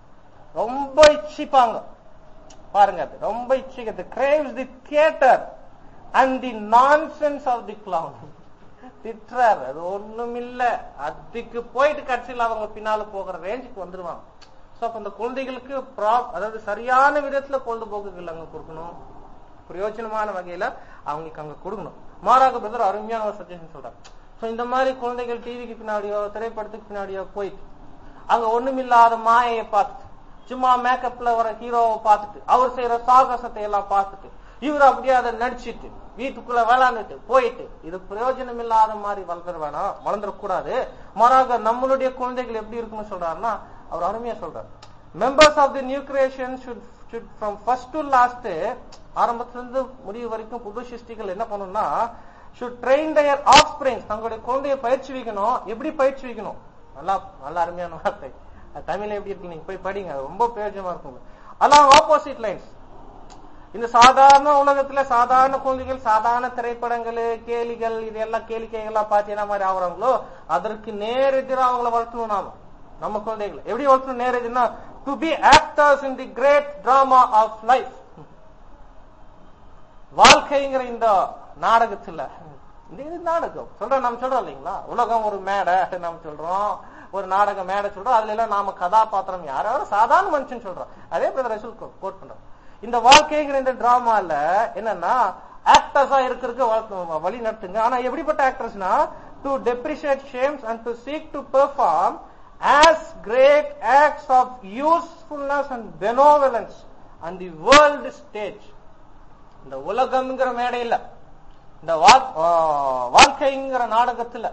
ரொம்ப இச்சிப்பாங்க பாருங்க அது ரொம்ப இச்சிக்கிறது craves the theatre and the nonsense of the clown திட்டுறாரு அது ஒண்ணும் இல்ல அதுக்கு போயிட்டு கட்சியில் அவங்க பின்னால போகிற ரேஞ்சுக்கு வந்துருவாங்க சோ அப்ப அந்த குழந்தைகளுக்கு ப்ராப் அதாவது சரியான விதத்துல பொழுதுபோக்குகள் அங்க கொடுக்கணும் பிரயோஜனமான வகையில அவங்களுக்கு அங்க கொடுக்கணும் மாறாக பிரதர் அருமையான ஒரு சஜஷன் சொல்றாங்க சோ இந்த மாதிரி குழந்தைகள் டிவிக்கு பின்னாடியோ திரைப்படத்துக்கு பின்னாடியோ போயிட்டு அங்க ஒண்ணுமில்லாத மாயையை பார்த்துட்டு சும்மா மேக்கப்ல வர ஹீரோவை பார்த்துட்டு அவர் செய்யற சாகசத்தை எல்லாம் பார்த்துட்டு இவர் அப்படியே அதை நடிச்சிட்டு வீட்டுக்குள்ள விளாண்டுட்டு போயிட்டு இது பிரயோஜனம் இல்லாத மாதிரி வளர்ந்துட வேணாம் வளர்ந்துடக்கூடாது மாறாக நம்மளுடைய குழந்தைகள் எப்படி இருக்குன்னு சொல்றாருன்னா அவர் அருமையா சொல்றாரு members of the new creation should should from first to last ஆரம்பத்துல இருந்து முடிவு வரைக்கும் புது சிருஷ்டிகள் என்ன பண்ணணும்னா should train their offspring தங்களுடைய குழந்தைய பயிற்சி வைக்கணும் எப்படி பயிற்சி வைக்கணும் நல்லா நல்ல அருமையான வார்த்தை தமிழ்ல எப்படி இருக்கு நீங்க போய் படிங்க அது ரொம்ப பிரயோஜனமா இருக்கும் அலாம் ஆப்போசிட் லைன்ஸ் இந்த சாதாரண உலகத்துல சாதாரண குழந்தைகள் சாதாரண திரைப்படங்கள் கேலிகள் இதெல்லாம் கேளிக்கைகள்லாம் பார்த்து என்ன மாதிரி ஆகுறாங்களோ அதற்கு நேர் எதிராக அவங்கள வளர்த்தணும் நாம நம்ம குழந்தைகளை எப்படி வளர்த்தணும் நேர் எதிர்னா to be actors in the great drama of life வாழ்க்கைங்கிற இந்த நாடகத்துல இந்த இது நாடகம் சொல்றோம் நம்ம சொல்றோம் இல்லைங்களா உலகம் ஒரு மேடை நம்ம சொல்றோம் ஒரு நாடக மேடை சொல்றோம் அதுல எல்லாம் நாம கதாபாத்திரம் யாராவது சாதாரண மனுஷன் சொல்றோம் அதே பிரதர் ரசூல் கோட் பண்றோம் இந்த வாழ்க்கைங்கிற இந்த டிராமால என்னன்னா ஆக்டர்ஸா இருக்கிறதுக்கு வழி நடத்துங்க ஆனா எப்படிப்பட்ட ஆக்டர்ஸ்னா to depreciate shams and to seek to perform as great acts of usefulness and benevolence and the world stage இந்த உலகம்ங்கிற மேடையில இந்த வாழ்க்கைங்கிற நாடகத்துல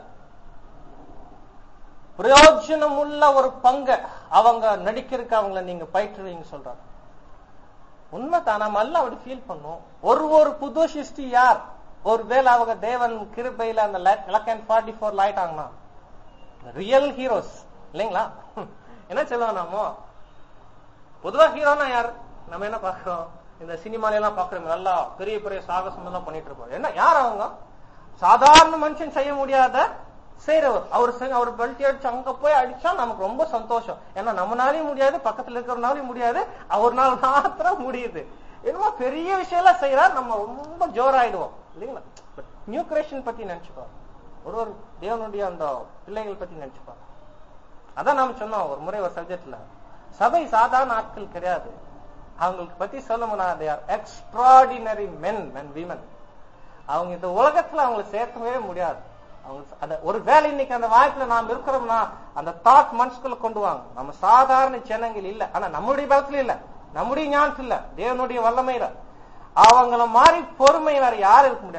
பிரயோஜனம் உள்ள ஒரு பங்க அவங்க நடிக்கிறதுக்கு அவங்கள நீங்க பயிற்றுவீங்க சொல்றாங்க உண்மைதான் நம்ம எல்லாம் அப்படி ஃபீல் பண்ணும் ஒரு ஒரு புது சிருஷ்டி யார் ஒருவேளை அவங்க தேவன் கிருபையில அந்த லக் அண்ட் ஃபார்ட்டி ஃபோர் ஆயிட்டாங்கன்னா ரியல் ஹீரோஸ் இல்லைங்களா என்ன சொல்லுவோம் நாமோ பொதுவா ஹீரோனா யார் நம்ம என்ன பாக்குறோம் இந்த சினிமால எல்லாம் பாக்குறோம் நல்லா பெரிய பெரிய சாகசம் எல்லாம் பண்ணிட்டு இருப்போம் என்ன யார் அவங்க சாதாரண மனுஷன் செய்ய முடியாத செய்யறவர் அவர் அவர் பெல்ட் அடிச்சு அங்க போய் அடிச்சா நமக்கு ரொம்ப சந்தோஷம் ஏன்னா நம்மனாலையும் முடியாது பக்கத்துல இருக்கிறனாலையும் முடியாது அவர்னால மாத்திரம் முடியுது என்னமோ பெரிய விஷயம் எல்லாம் செய்யறாரு நம்ம ரொம்ப ஜோராயிடுவோம் இல்லைங்களா நியூ கிரியேஷன் பத்தி நினைச்சுப்பாரு ஒரு ஒரு தேவனுடைய அந்த பிள்ளைகள் பத்தி நினைச்சுப்பாரு அதான் நாம சொன்னோம் ஒரு முறை ஒரு சப்ஜெக்ட்ல சபை சாதாரண ஆட்கள் கிடையாது அவங்களுக்கு பத்தி சொல்லணும்னா they are extraordinary men and women அவங்க இந்த உலகத்துல அவங்களை சேர்க்கவே முடியாது அவங்க அந்த ஒரு வேலை இன்னைக்கு அந்த வாய்ப்புல நாம் இருக்கிறோம்னா அந்த தாட் மனசுக்குள்ள கொண்டு வாங்க நம்ம சாதாரண ஜனங்கள் இல்ல ஆனா நம்முடைய பலத்துல இல்ல நம்முடைய ஞானத்துல இல்ல தேவனுடைய வல்லமையில அவங்கள மாதிரி பொறுமை வேற யாரும் இருக்க முடியாது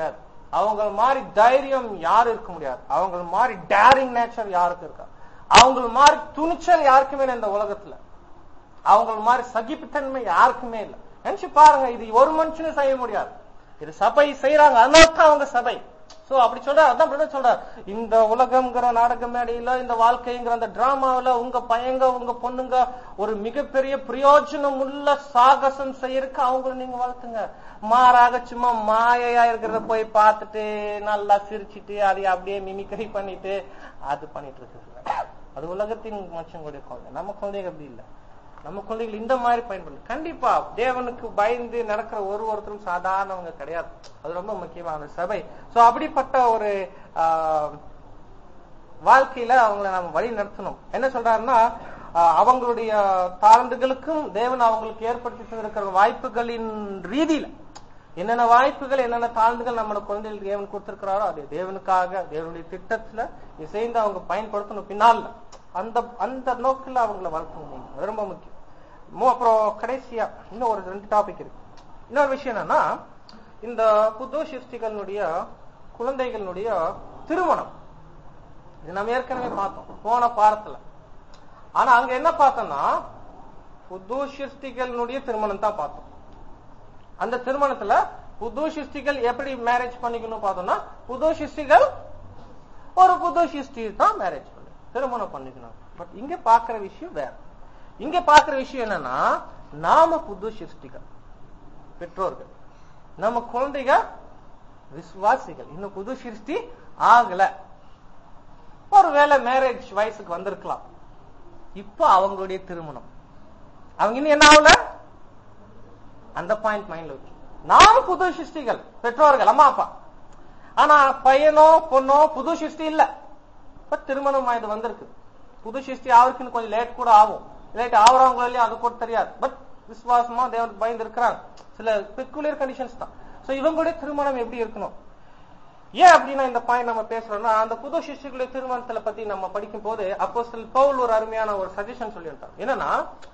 அவங்க மாதிரி தைரியம் யாரும் இருக்க முடியாது அவங்க மாதிரி டேரிங் நேச்சர் யாருக்கும் இருக்கா அவங்க மாதிரி துணிச்சல் யாருக்குமே இல்லை இந்த உலகத்துல அவங்க மாதிரி சகிப்புத்தன்மை யாருக்குமே இல்லை நினைச்சு பாருங்க இது ஒரு மனுஷனும் செய்ய முடியாது இது சபை செய்யறாங்க அதனால தான் அவங்க சபை சோ அப்படி சொல்றாரு அதான் பிரதர் சொல்றாரு இந்த உலகம்ங்கிற நாடக மேடையில இந்த வாழ்க்கைங்கிற அந்த டிராமாவில உங்க பையங்க உங்க பொண்ணுங்க ஒரு மிகப்பெரிய பிரயோஜனம் உள்ள சாகசம் செய்யறதுக்கு அவங்கள நீங்க வளர்த்துங்க மாறாக சும்மா மாயையா இருக்கிறத போய் பார்த்துட்டு நல்லா சிரிச்சிட்டு அதை அப்படியே மிமிக்ரி பண்ணிட்டு அது பண்ணிட்டு இருக்கு அது உலகத்தின் மனுஷங்களுடைய குழந்தை நம்ம குழந்தைங்க அப்படி இல்லை நம்ம குழந்தைகள் இந்த மாதிரி பயன்படுது கண்டிப்பா தேவனுக்கு பயந்து நடக்கிற ஒரு ஒருத்தரும் சாதாரணவங்க கிடையாது அது ரொம்ப முக்கியமான சபை சோ அப்படிப்பட்ட ஒரு ஆஹ், வாழ்க்கையில அவங்கள நம்ம வழி நடத்தணும் என்ன சொல்றாருன்னா ஆஹ், அவங்களுடைய தாழ்ந்துகளுக்கும் தேவன் அவங்களுக்கு ஏற்படுத்தி தந்திருக்கிற வாய்ப்புகளின் ரீதியில என்னென்ன வாய்ப்புகள் என்னென்ன தாழ்ந்துகள் நம்மளோட குழந்தைகளுக்கு தேவன் கொடுத்திருக்கிறாரோ அது தேவனுக்காக தேவனுடைய திட்டத்துல இசைந்து அவங்க பயன்படுத்தணும் பின்னால் அந்த அந்த நோக்கில் அவங்கள வளர்த்தணும் அது ரொம்ப முக்கியம் மு- அப்புறம் கடைசியா இன்னும் ஒரு ரெண்டு டாபிக் இருக்கு இன்னொரு விஷயம் என்னன்னா இந்த புது சிருஷ்டிகளுடைய குழந்தைகளுடைய திருமணம் இது நம்ம ஏற்கனவே பார்த்தோம் போன பாடத்துல ஆனா அங்க என்ன பார்த்தோம்னா புது சிருஷ்டிகளுடைய திருமணம் தான் பார்த்தோம் அந்த திருமணத்துல புது சிருஷ்டிகள் எப்படி மேரேஜ் பண்ணிக்கணும் பார்த்தோம்னா புது சிருஷ்டிகள் ஒரு புது சிருஷ்டி தான் மேரேஜ் பண்ணு திருமணம் பண்ணிக்கணும் பட் இங்க பாக்குற விஷயம் வேற இங்க பாக்குற விஷயம் என்னன்னா நாம புது சிருஷ்டிகள் பெற்றோர்கள் நம்ம குழந்தைகள் விசுவாசிகள் இன்னும் புது சிருஷ்டி ஆகல ஒருவேளை மேரேஜ் வயசுக்கு வந்திருக்கலாம் இப்போ அவங்களுடைய திருமணம் அவங்க இன்னும் என்ன ஆகல அந்த பாயிண்ட் மைண்ட்ல வச்சு நாம் புது சிருஷ்டிகள் பெற்றோர்கள் அம்மா அப்பா ஆனா பையனோ பொண்ணோ புது சிருஷ்டி இல்ல பட் திருமணம் ஆயுது வந்திருக்கு புது சிருஷ்டி ஆகுறதுக்கு கொஞ்சம் லேட் கூட ஆகும் லேட் ஆகுறவங்களையும் அது கூட தெரியாது பட் விசுவாசமா தேவனுக்கு பயந்து இருக்கிறாங்க சில பெக்குலியர் கண்டிஷன்ஸ் தான் சோ இவங்களுடைய திருமணம் எப்படி இருக்கணும் ஏன் அப்படின்னா இந்த பாயிண்ட் நம்ம பேசுறோம்னா அந்த புது சிஷ்யர்களுடைய திருமணத்துல பத்தி நம்ம படிக்கும் போது அப்போ பவுல் ஒரு அருமையான ஒரு சஜஷன் சொல்லியிருந்தார் என்னன்னா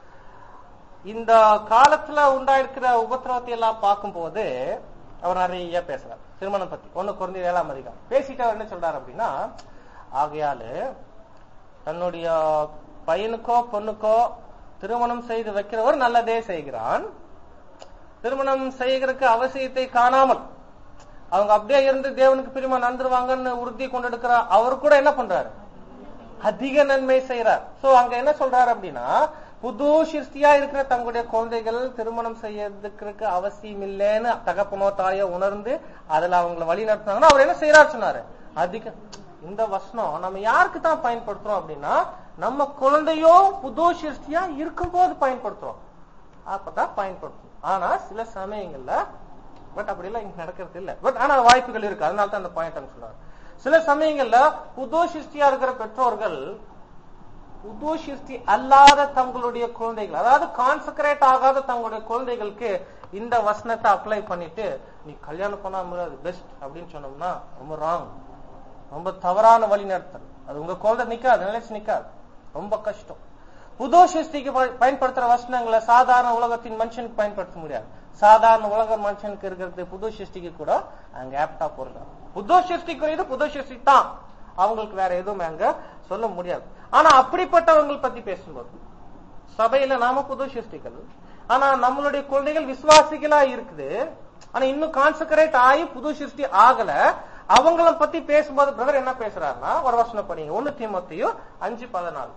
இந்த காலத்துல உண்டாயிருக்கிற உபத்திரவத்தை எல்லாம் பார்க்கும்போது அவர் நிறைய பேசுறார் திருமணம் பத்தி ஒண்ணு குறைந்த ஏழாம் அதிகாரம் பேசிட்டு அவர் என்ன சொல்றாரு அப்படின்னா ஆகையால தன்னுடைய பையனுக்கோ பொண்ணுக்கோ திருமணம் செய்து வைக்கிறவர் நல்லதே செய்கிறான் திருமணம் செய்கிறதுக்கு அவசியத்தை காணாமல் அவங்க அப்படியே இருந்து தேவனுக்கு பிரிமா நடந்துருவாங்கன்னு உறுதி கொண்டெடுக்கிற அவர் கூட என்ன பண்றாரு அதிக நன்மை செய்யறார் சோ அங்க என்ன சொல்றாரு அப்படின்னா புது சிருஷ்டியா இருக்கிற தங்களுடைய குழந்தைகள் திருமணம் செய்யறதுக்கு அவசியம் இல்லைன்னு தகப்பனோ தாயோ உணர்ந்து அதுல அவங்களை வழி நடத்தினாங்கன்னா அவர் என்ன செய்யறாரு சொன்னாரு அதிக இந்த வசனம் நம்ம யாருக்கு தான் பயன்படுத்துறோம் அப்படின்னா நம்ம குழந்தையோ புது சிருஷ்டியா இருக்கும்போது பயன்படுத்துறோம் அப்பதான் பயன்படுத்தும் ஆனா சில சமயங்கள்ல பட் அப்படி எல்லாம் இங்க நடக்கிறது இல்ல பட் ஆனா வாய்ப்புகள் இருக்கு அதனால தான் அந்த பாயிண்ட் சொல்றாரு சில சமயங்கள்ல புது சிருஷ்டியா இருக்கிற பெற்றோர்கள் புது சிருஷ்டி அல்லாத தங்களுடைய குழந்தைகள் அதாவது கான்சென்ட்ரேட் ஆகாத தங்களுடைய குழந்தைகளுக்கு இந்த வசனத்தை அப்ளை பண்ணிட்டு நீ கல்யாணம் பண்ணா முடியாது பெஸ்ட் அப்படின்னு சொன்னோம்னா ரொம்ப ராங் ரொம்ப தவறான வழி நடத்தல் அது உங்க குழந்தை நிக்காது நிலைச்சு நிக்காது ரொம்ப கஷ்டம் புது சிருஷ்டிக்கு ப- பயன்படுத்துற வசனங்களை சாதாரண உலகத்தின் மனுஷனுக்கு பயன்படுத்த முடியாது சாதாரண உலக மனுஷனுக்கு இருக்கிறது புது சிருஷ்டிக்கு கூட அங்க ஆப்டா பொருள் புது சிருஷ்டிக்குரியது புது சிருஷ்டி தான் அவங்களுக்கு வேற எதுவும் அங்க சொல்ல முடியாது ஆனா அப்படிப்பட்டவங்களை பத்தி பேசும்போது சபையில நாம புது சிருஷ்டிகள் ஆனா நம்மளுடைய குழந்தைகள் விசுவாசிகளா இருக்குது ஆனா இன்னும் கான்சென்ட்ரேட் ஆகி புது சிருஷ்டி ஆகல அவங்கள பத்தி பேசும்போது பிரதர் என்ன பேசுறாருன்னா ஒரு வசனம் படிங்க ஒண்ணு தீமத்தையும் அஞ்சு பதினாலு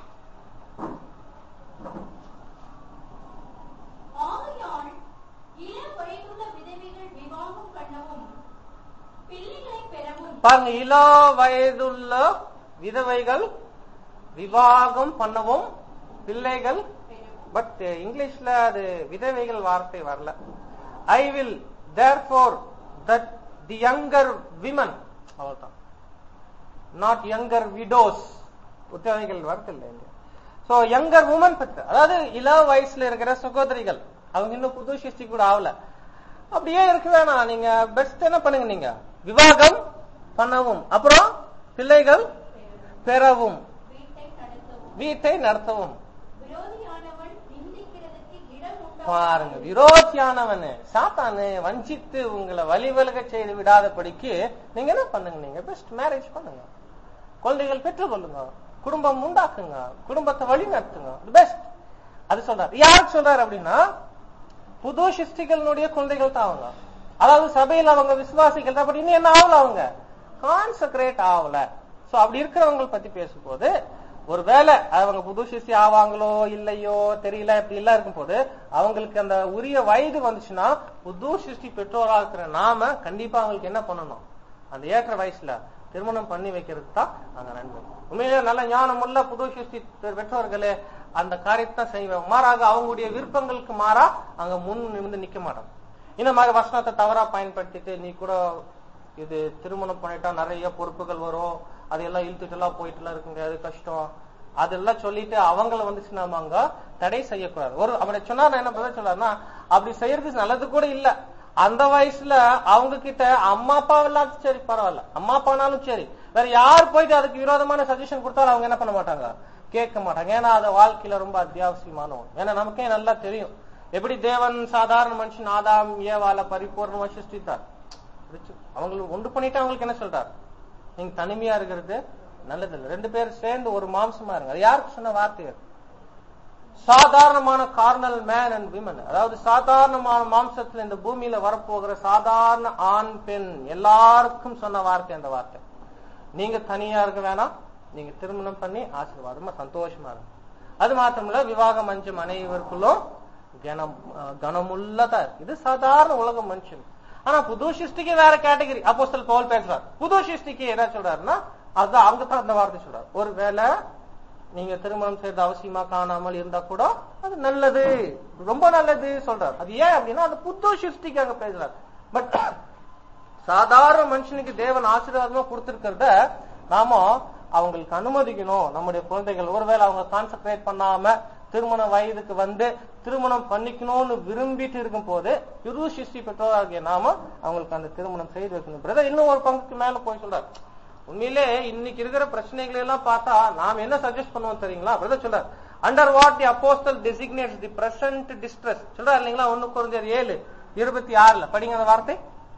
ஆகையால் இளம் வயதுள்ள விதவைகள் விவாகம் பண்ணவும் பிள்ளைகளை பெறவும் பாருங்க இளோ வயதுள்ள விதவைகள் விவாகம் பண்ணவும் பிள்ளைகள் பட் இங்கிலீஷ்ல அது விதவைகள் வார்த்தை வரல I will therefore that the younger women அவ்வளவுதான் நாட் யங்கர் விடோஸ் விதவைகள் வரதில்லை இங்க சோ யங்கர் உமன் பத்தி அதாவது இள வயசுல இருக்கிற சகோதரிகள் அவங்க இன்னும் புது சிருஷ்டி கூட ஆகல அப்படியே இருக்க வேணாம் நீங்க பெஸ்ட் என்ன பண்ணுங்க நீங்க விவாகம் பண்ணவும் அப்புறம் பிள்ளைகள் பெறவும் வீட்டை நடத்தவும் வீட்டை நடத்தவும் விரோதியானவன் நிந்திக்கிறதுக்கு இடம் பாருங்க விரோதியானவனு சாத்தானு வஞ்சித்து உங்களை வழி விலக செய்து விடாதபடிக்கு நீங்க என்ன பண்ணுங்க நீங்க பெஸ்ட் மேரேஜ் பண்ணுங்க குழந்தைகள் பெற்றுக்கொள்ளுங்க குடும்பம் உண்டாக்குங்க குடும்பத்தை வழி நடத்துங்க பெஸ்ட் அது சொல்றாரு யாருக்கு சொல்றாரு அப்படின்னா புது சிருஷ்டிகளுடைய குழந்தைகள் தான் அவங்க அதாவது சபையில் அவங்க விசுவாசிகள் தான் பட் இன்னும் என்ன ஆகல அவங்க கான்சென்ட்ரேட் ஆகல சோ அப்படி இருக்கிறவங்க பத்தி பேசும்போது ஒருவேளை அவங்க புது சிருஷ்டி ஆவாங்களோ இல்லையோ தெரியல இப்படி எல்லாம் இருக்கும் போது அவங்களுக்கு அந்த உரிய வயது வந்துச்சுன்னா புது சிருஷ்டி பெற்றோரா இருக்கிற நாம கண்டிப்பா அவங்களுக்கு என்ன பண்ணணும் அந்த ஏற்ற வயசுல திருமணம் பண்ணி வைக்கிறது தான் அங்க நன்மை உண்மையிலேயே நல்ல ஞானம் உள்ள புது சிருஷ்டி பெற்றோர்களே அந்த காரியத்தை தான் செய்வாங்க மாறாக அவங்களுடைய விருப்பங்களுக்கு மாறா அங்க முன் நிமிந்து நிக்க மாட்டாங்க இந்த மாதிரி வசனத்தை தவறா பயன்படுத்திட்டு நீ கூட இது திருமணம் பண்ணிட்டா நிறைய பொறுப்புகள் வரும் அதையெல்லாம் இழுத்துட்டு எல்லாம் போயிட்டு எல்லாம் இருக்குங்க அது கஷ்டம் அதெல்லாம் சொல்லிட்டு அவங்கள வந்துச்சு நாம அங்க தடை செய்யக்கூடாது ஒரு அப்படி சொன்னா நான் என்ன பதில் சொல்லாருன்னா அப்படி செய்யறது நல்லது கூட இல்ல அந்த வயசுல அவங்க கிட்ட அம்மா அப்பா இல்லாத சரி பரவாயில்ல அம்மா அப்பானாலும் சரி வேற யார் போயிட்டு அதுக்கு விரோதமான சஜஷன் கொடுத்தாலும் அவங்க என்ன பண்ண மாட்டாங்க கேட்க மாட்டாங்க ஏன்னா அது வாழ்க்கையில ரொம்ப அத்தியாவசியமான ஒண்ணு ஏன்னா நமக்கே நல்லா தெரியும் எப்படி தேவன் சாதாரண மனுஷன் ஆதாம் ஏவால பரிபூர்ணமா சிருஷ்டித்தார் அவங்களுக்கு ஒன்று பண்ணிட்டு அவங்களுக்கு என்ன சொல்றாரு நீங்க தனிமையா இருக்கிறது நல்லது இல்லை ரெண்டு பேரும் சேர்ந்து ஒரு மாம்சமா இருங்க அது யாருக்கு சொன்ன வார்த்தை அது? சாதாரணமான கார்னல் மேன் அண்ட் விமன் அதாவது சாதாரணமான மாம்சத்துல இந்த பூமியில வரப்போகிற சாதாரண ஆண் பெண் எல்லாருக்கும் சொன்ன வார்த்தை அந்த வார்த்தை நீங்க தனியா இருக்க வேணாம் நீங்க திருமணம் பண்ணி ஆசீர்வாதமா சந்தோஷமா இருங்க அது மாத்திரமில்ல விவாகம் அஞ்சு அனைவருக்குள்ளும் கனம் அஹ், கனமுள்ளதா இருக்கு இது சாதாரண உலக மனுஷன் ஆனா புது சிருஷ்டிக்கு வேற கேட்டகரி அப்போஸ்தலர் பவுல் பேசுறார் புது சிருஷ்டிக்கு என்ன சொல்றாருன்னா அதுதான் அவங்க தான் அந்த வார்த்தை சொல்றாரு ஒருவேளை நீங்க திருமணம் செய்யறது அவசியமா காணாமல் இருந்தா கூட அது நல்லது ரொம்ப நல்லது சொல்றாரு அது ஏன் அப்படின்னா அது புது சிருஷ்டிக்கு அங்க பேசுறாரு பட் சாதாரண மனுஷனுக்கு தேவன் ஆசீர்வாதமா கொடுத்திருக்கிறத நாம அவங்களுக்கு அனுமதிக்கணும் நம்முடைய குழந்தைகள் ஒருவேளை அவங்க கான்சென்ட்ரேட் பண்ணாம திருமண வயதுக்கு வந்து திருமணம் பண்ணிக்கணும்னு விரும்பிட்டு இருக்கும் போது இரு சிருஷ்டி பெற்றோராகிய நாம அவங்களுக்கு அந்த திருமணம் செய்து வைக்கணும் பிரதர் இன்னும் ஒரு பங்குக்கு மேல போய் சொல்றாரு உண்மையிலே இன்னைக்கு இருக்கிற பிரச்சனைகளை எல்லாம் பார்த்தா நாம் என்ன சஜஸ்ட் பண்ணுவோம் தெரியுங்களா பிரதர் சொல்றார் under what the apostle designates the present distress சொல்றாரு இல்லைங்களா ஒண்ணு குறைஞ்சது ஏழு இருபத்தி ஆறுல படிங்க அந்த வார்த்தை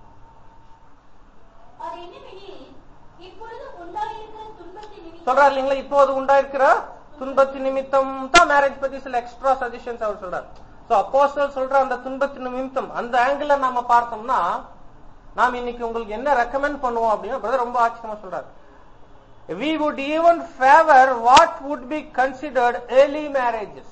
அது என்னவெனில் இப்பொழுது உண்டாயிருக்கிற துன்பத்தின் நிமித்தம் சொல்றாரு இல்லைங்களா இப்போது உண்டாயிருக்கிற துன்பத்தின் நிமித்தம் தான் மேரேஜ் பத்தி சில எக்ஸ்ட்ரா சஜஷன்ஸ் அவர் சொல்றாரு சோ அப்போஸ்டல் சொல்ற அந்த துன்பத்தின் நிமித்தம் அந்த ஆங்கிள் நாம பார்த்தோம்னா நாம் இன்னைக்கு உங்களுக்கு என்ன ரெக்கமெண்ட் பண்ணுவோம் அப்படின்னா brother ரொம்ப ஆச்சரியமா சொல்றாரு we would even favor what would be considered early marriages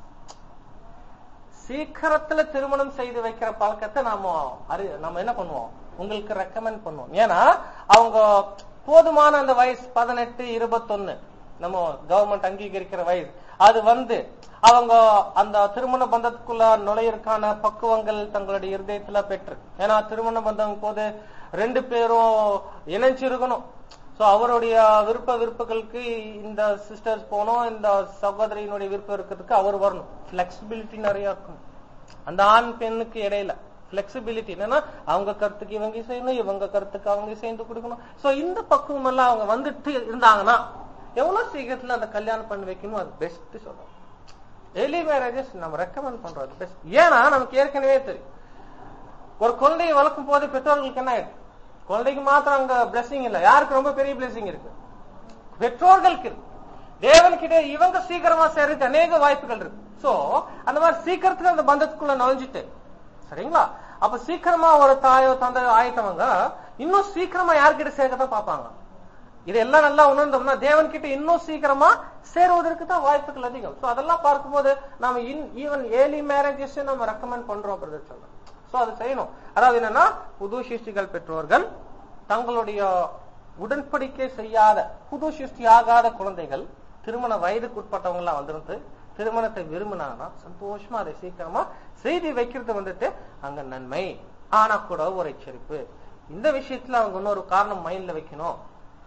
சீக்கிரத்துல திருமணம் செய்து வைக்கிற பழக்கத்தை நாம அறி நம்ம என்ன பண்ணுவோம் உங்களுக்கு ரெக்கமெண்ட் பண்ணுவோம் ஏன்னா அவங்க போதுமான அந்த வயசு பதினெட்டு இருபத்தொன்னு நம்ம கவர்மெண்ட் அங்கீகரிக்கிற வயசு அது வந்து அவங்க அந்த திருமண பந்தத்துக்குள்ள நுழையிறதுக்கான பக்குவங்கள் தங்களுடைய இருதயத்துல பெற்று ஏன்னா திருமண பந்தம் போது ரெண்டு பேரும் இணைஞ்சிருக்கணும் சோ அவருடைய விருப்ப விருப்பங்களுக்கு இந்த சிஸ்டர்ஸ் போகணும் இந்த சகோதரியினுடைய விருப்பம் இருக்கிறதுக்கு அவர் வரணும் பிளெக்சிபிலிட்டி நிறைய இருக்கும் அந்த ஆண் பெண்ணுக்கு இடையில பிளெக்சிபிலிட்டி என்னன்னா அவங்க கருத்துக்கு இவங்க செய்யணும் இவங்க கருத்துக்கு அவங்க சேர்ந்து கொடுக்கணும் சோ இந்த பக்குவம் எல்லாம் அவங்க வந்துட்டு இருந்தாங்கன்னா எவ்வளவு சீக்கிரத்துல அந்த கல்யாணம் பண்ணி வைக்கணும் அது பெஸ்ட் சொல்றோம் எர்லி மேரேஜஸ் நம்ம ரெக்கமெண்ட் பண்றோம் அது பெஸ்ட் ஏன்னா நமக்கு ஏற்கனவே தெரியும் ஒரு குழந்தையை வளர்க்கும் போது பெற்றோர்களுக்கு என்ன ஆயிடுது குழந்தைக்கு மாத்திரம் அங்க பிளெஸிங் இல்ல யாருக்கு ரொம்ப பெரிய பிளெஸிங் இருக்கு பெற்றோர்களுக்கு இருக்கு தேவன் கிட்ட இவங்க சீக்கிரமா சேர்றதுக்கு அநேக வாய்ப்புகள் இருக்கு சோ அந்த மாதிரி சீக்கிரத்துல அந்த பந்தத்துக்குள்ள நுழைஞ்சிட்டு சரிங்களா அப்ப சீக்கிரமா ஒரு தாயோ தந்தையோ ஆயிட்டவங்க இன்னும் சீக்கிரமா யார்கிட்ட சேர்க்கத்தான் பார்ப்பாங்க இதெல்லாம் நல்லா உணர்ந்தோம்னா தேவன் கிட்ட இன்னும் சீக்கிரமா சேருவதற்கு தான் வாய்ப்புகள் அதிகம் சோ அதெல்லாம் பார்க்கும்போது நாம ஈவன் ஏர்லி மேரேஜஸ் நம்ம ரெக்கமெண்ட் பண்றோம் பிரதர் சொல்றோம் சோ அதை செய்யணும் அதாவது என்னன்னா புது சிருஷ்டிகள் பெற்றோர்கள் தங்களுடைய உடன்படிக்கை செய்யாத புது சிருஷ்டி ஆகாத குழந்தைகள் திருமண வயதுக்கு உட்பட்டவங்க எல்லாம் வந்திருந்து திருமணத்தை விரும்பினாங்கன்னா சந்தோஷமா அதை சீக்கிரமா செய்தி வைக்கிறது வந்துட்டு அங்க நன்மை ஆனா கூட ஒரு எச்சரிப்பு இந்த விஷயத்துல அவங்க இன்னொரு காரணம் மைண்ட்ல வைக்கணும்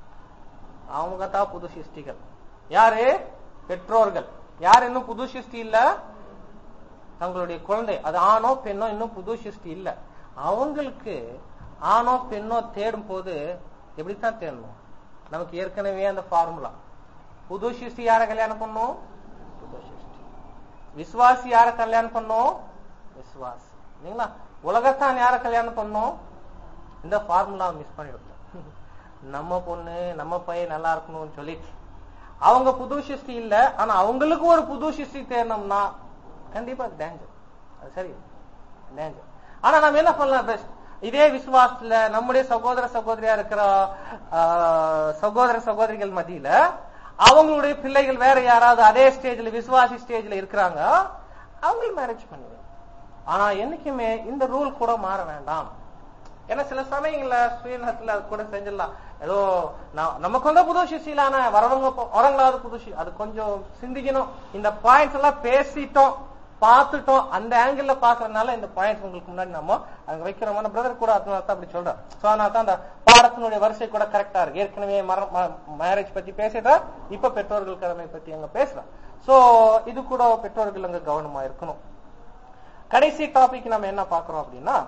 அவங்க தான் புது சிருஷ்டிகள் யாரு பெற்றோர்கள் யார் இன்னும் புது சிருஷ்டி இல்ல தங்களுடைய குழந்தை அது ஆணோ பெண்ணோ இன்னும் புது சிருஷ்டி இல்ல அவங்களுக்கு ஆணோ பெண்ணோ தேடும் போது எப்படித்தான் தேடணும் நமக்கு ஏற்கனவே அந்த ஃபார்முலா புது சிருஷ்டி யார கல்யாணம் பண்ணும் புது சிருஷ்டி விசுவாசி யார கல்யாணம் பண்ணும் விசுவாஸ் இல்லைங்களா உலகத்தான் யார கல்யாணம் பண்ணோம் இந்த ஃபார்முலா மிஸ் பண்ணிவிட்டோம் நம்ம பொண்ணு நம்ம பையன் நல்லா இருக்கணும்னு சொல்லிட்டு அவங்க புது சிருஷ்டி இல்ல ஆனா அவங்களுக்கு ஒரு புது சிருஷ்டி தேடணும்னா கண்டிப்பா டேஞ்சர் அது சரி டேஞ்சர் ஆனா நம்ம என்ன பண்ணலாம் பெஸ்ட் இதே விசுவாசத்துல நம்முடைய சகோதர சகோதரியா இருக்கிற ஆஹ், சகோதர சகோதரிகள் மத்தியில அவங்களுடைய பிள்ளைகள் வேற யாராவது அதே ஸ்டேஜ்ல விசுவாசி ஸ்டேஜ்ல இருக்கிறாங்க அவங்களுக்கு மேரேஜ் பண்ணுவேன் ஆனா என்னைக்குமே இந்த ரூல் கூட மாற வேண்டாம் ஏன்னா சில சமயங்கள்ல சுயநலத்துல அது கூட செஞ்சிடலாம் ஏதோ நான் நமக்கு வந்த புது சிசிலான வரவங்க போ- வரவங்களாவது புது சி- அது கொஞ்சம் சிந்திக்கணும் இந்த பாயிண்ட்ஸ் எல்லாம் பேசிட்டோம் பார்த்துட்டோம் அந்த ஆங்கிள் பாக்குறதுனால இந்த பாயிண்ட்ஸ் உங்களுக்கு முன்னாடி நம்ம அங்க வைக்கிறோம் பிரதர் கூட அதனால தான் அப்படி சொல்றேன் சோ அதனால தான் அந்த பாடத்தினுடைய வரிசை கூட கரெக்டா இருக்கு ஏற்கனவே மேரேஜ் பத்தி பேசிட்டா இப்ப பெற்றோர்கள் கடமை பத்தி அங்க பேசுறோம் சோ இது கூட பெற்றோர்கள் அங்க கவனமா இருக்கணும் கடைசி டாபிக் நம்ம என்ன பாக்குறோம் அப்படின்னா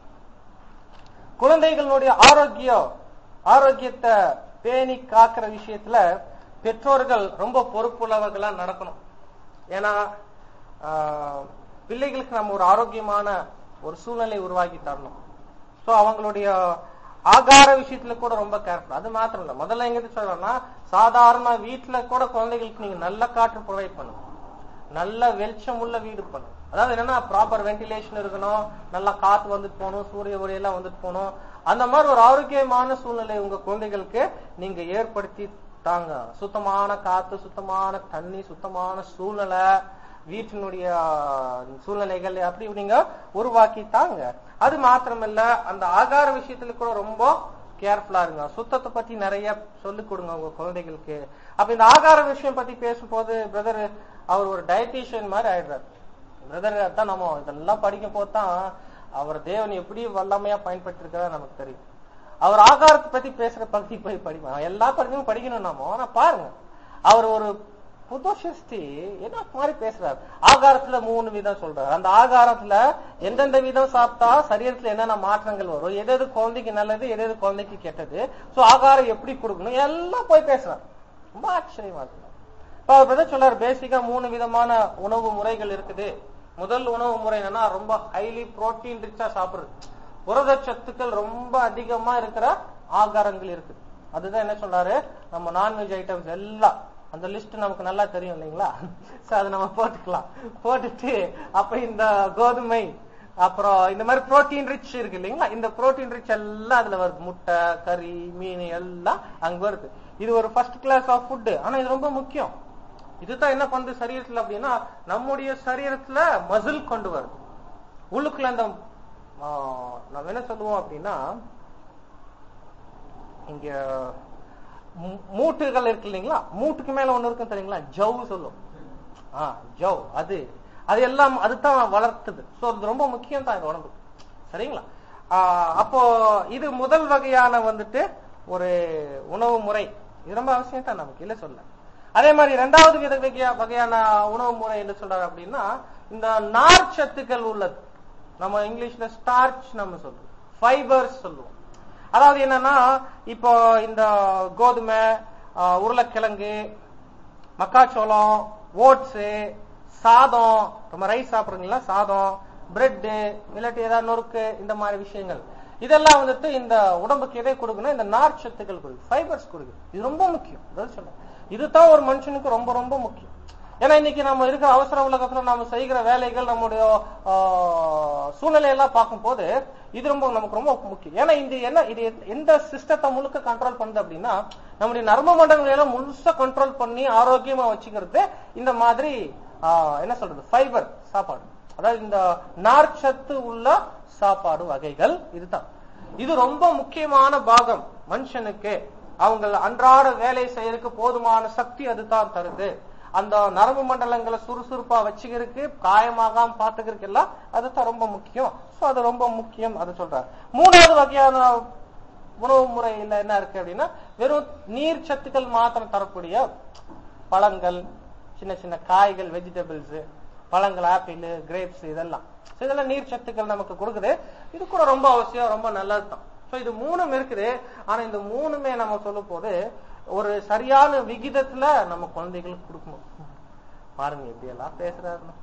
குழந்தைகளுடைய ஆரோக்கியம் ஆரோக்கியத்தை பேணி காக்கிற விஷயத்துல பெற்றோர்கள் ரொம்ப பொறுப்புள்ளவர்களா நடக்கணும் ஏன்னா ஆஹ், பிள்ளைகளுக்கு நம்ம ஒரு ஆரோக்கியமான ஒரு சூழ்நிலை உருவாக்கி தரணும் சோ அவங்களுடைய ஆகார விஷயத்துல கூட ரொம்ப கேர்ஃபுல் அது மாத்திரம் இல்ல முதல்ல எங்க சொல்றோம்னா சாதாரண வீட்டுல கூட குழந்தைகளுக்கு நீங்க நல்ல காற்று ப்ரொவைட் பண்ணுங்க நல்ல வெளிச்சம் உள்ள வீடு பண்ணும் அதாவது என்னன்னா ப்ராப்பர் வென்டிலேஷன் இருக்கணும் நல்லா காத்து வந்துட்டு போகணும் சூரிய ஒளியெல்லாம் வந்துட்டு போகணும் அந்த மாதிரி ஒரு ஆரோக்கியமான சூழ்நிலை உங்க குழந்தைகளுக்கு நீங்க ஏற்படுத்தி தாங்க சுத்தமான காத்து சுத்தமான தண்ணி சுத்தமான சூழ்நிலை வீட்டினுடைய ஆஹ், சூழ்நிலைகள் அப்படி நீங்க உருவாக்கி தாங்க அது மாத்திரமல்ல அந்த ஆகார விஷயத்துல கூட ரொம்ப கேர்ஃபுல்லா இருங்க சுத்தத்தை பத்தி நிறைய சொல்லிக் கொடுங்க உங்க குழந்தைகளுக்கு அப்ப இந்த ஆகார விஷயம் பத்தி பேசும்போது பிரதர் அவர் ஒரு டயட்டீஷியன் மாதிரி ஆயிடுறாரு பிரதர் தான் நம்ம இதெல்லாம் படிக்கும் போது தான் அவர் தேவன் எப்படி வல்லமையா பயன்படுத்திருக்கிறதா நமக்கு தெரியும் அவர் ஆகாரத்தை பத்தி பேசுற பத்தி போய் படிப்போம் எல்லா படிப்பும் படிக்கணும் நாம ஆனா பாருங்க அவர் ஒரு புது சிருஷ்டி என்ன மாதிரி பேசுறாரு ஆகாரத்துல மூணு விதம் சொல்றாரு அந்த ஆகாரத்துல எந்தெந்த விதம் சாப்பிட்டா சரீரத்துல என்னென்ன மாற்றங்கள் வரும் எது எது குழந்தைக்கு நல்லது எது எது குழந்தைக்கு கெட்டது சோ ஆகாரம் எப்படி கொடுக்கணும் எல்லாம் போய் பேசுறாரு ரொம்ப ஆச்சரியமா இருக்கு இப்ப அவர் பிரதர் சொல்றாரு பேசிக்கா மூணு விதமான உணவு முறைகள் இருக்குது முதல் உணவு முறை என்னன்னா ரொம்ப ஹைலி புரோட்டீன் ரிச்சா சாப்பிடுறது புரதச்சத்துக்கள் ரொம்ப அதிகமா இருக்கிற ஆகாரங்கள் இருக்குது அதுதான் என்ன சொல்றாரு நம்ம நான்வெஜ் ஐட்டம்ஸ் எல்லாம் அந்த லிஸ்ட் நமக்கு நல்லா தெரியும் இல்லைங்களா சோ அதை நம்ம போட்டுக்கலாம் போட்டுட்டு அப்ப இந்த கோதுமை அப்புறம் இந்த மாதிரி புரோட்டீன் ரிச் இருக்கு இல்லைங்களா இந்த புரோட்டீன் ரிச் எல்லாம் அதுல வருது முட்டை கறி மீன் எல்லாம் அங்க வருது இது ஒரு ஃபர்ஸ்ட் கிளாஸ் ஆஃப் ஃபுட் ஆனா இது ரொம்ப முக்கியம் இதுதான் என்ன பண்ணுது சரீரத்துல அப்படின்னா நம்முடைய சரீரத்துல மசில் கொண்டு வருது உள்ளுக்குள்ள அந்த ஆ, நம்ம என்ன சொல்லுவோம் அப்படின்னா இங்க மூ- மூட்டுகள் இருக்கு இல்லைங்களா மூட்டுக்கு மேல ஒண்ணு இருக்கும் தெரியுங்களா ஜவ் சொல்லும் ஆ ஜவ் அது அது எல்லாம் அதுதான் வளர்த்துது சோ அது ரொம்ப முக்கியம் தான் இது உடம்புக்கு சரிங்களா ஆ, அப்போ இது முதல் வகையான வந்துட்டு ஒரு உணவு முறை இது ரொம்ப அவசியம் தான் நமக்கு இல்ல சொல்ல அதே மாதிரி இரண்டாவது வித வகையா- வகையான உணவு முறை என்ன சொல்றாரு அப்படின்னா இந்த நார் சத்துக்கள் உள்ளது நம்ம இங்கிலீஷ்ல ஸ்டார்ச் நம்ம சொல்றோம் ஃபைபர்ஸ் சொல்லுவோம் அதாவது என்னன்னா இப்போ இந்த கோதுமை ஆ, உருளைக்கிழங்கு மக்காச்சோளம் ஓட்ஸ் சாதம் நம்ம ரைஸ் சாப்பிடுறீங்களா சாதம் பிரெட் இல்லாட்டி ஏதாவது நொறுக்கு இந்த மாதிரி விஷயங்கள் இதெல்லாம் வந்துட்டு இந்த உடம்புக்கு எதை கொடுக்கணும் இந்த நார் சத்துக்கள் கொடுக்கும் ஃபைபர்ஸ் கொடுக்குது இது ரொம்ப முக்கியம் அதாவது சொல்றேன் இதுதான் ஒரு மனுஷனுக்கு ரொம்ப ரொம்ப முக்கியம் ஏன்னா இன்னைக்கு நம்ம இருக்கிற அவசர உலகத்துல நம்ம செய்கிற வேலைகள் நம்முடைய ஆ, சூழ்நிலையெல்லாம் பார்க்கும்போது இது ரொம்ப நமக்கு ரொம்ப முக்கியம் ஏன்னா இந்த என்ன இது எந்த- எந்த சிஸ்டத்தை முழுக்க கண்ட்ரோல் பண்ணுது அப்படின்னா நம்முடைய நர்ம மண்டலங்களை எல்லாம் முழுசா கண்ட்ரோல் பண்ணி ஆரோக்கியமா வச்சுக்கிறது இந்த மாதிரி ஆ, என்ன சொல்றது ஃபைபர் சாப்பாடு அதாவது இந்த நார்ச்சத்து உள்ள சாப்பாடு வகைகள் இதுதான் இது ரொம்ப முக்கியமான பாகம் மனுஷனுக்கு அவங்க அன்றாட வேலை செய்யறதுக்கு போதுமான சக்தி அதுதான் தருது அந்த நரம்பு மண்டலங்களை சுறுசுறுப்பா வச்சுக்கிறதுக்கு காயமாகாம பாத்துக்கிறதுக்கு எல்லாம் அதுதான் ரொம்ப முக்கியம் சோ அது ரொம்ப முக்கியம் அது சொல்றாரு மூணாவது வகையான உணவு முறையில என்ன இருக்கு அப்படின்னா வெறும் நீர் சத்துக்கள் மாத்திரம் தரக்கூடிய பழங்கள் சின்ன சின்ன காய்கள் வெஜிடபிள்ஸ் பழங்கள் ஆப்பிள் கிரேப்ஸ் இதெல்லாம் So இதெல்லாம் நீர் சத்துக்கள் நமக்கு கொடுக்குது இது கூட ரொம்ப அவசியம் ரொம்ப நல்லது தான் ஸோ இது மூணும் இருக்குது ஆனா இந்த மூணுமே நம்ம சொல்லும் போது ஒரு சரியான விகிதத்துல நம்ம குழந்தைகளுக்கு கொடுக்கணும் பாருங்க எப்படி எல்லாம் பேசுறாருன்னு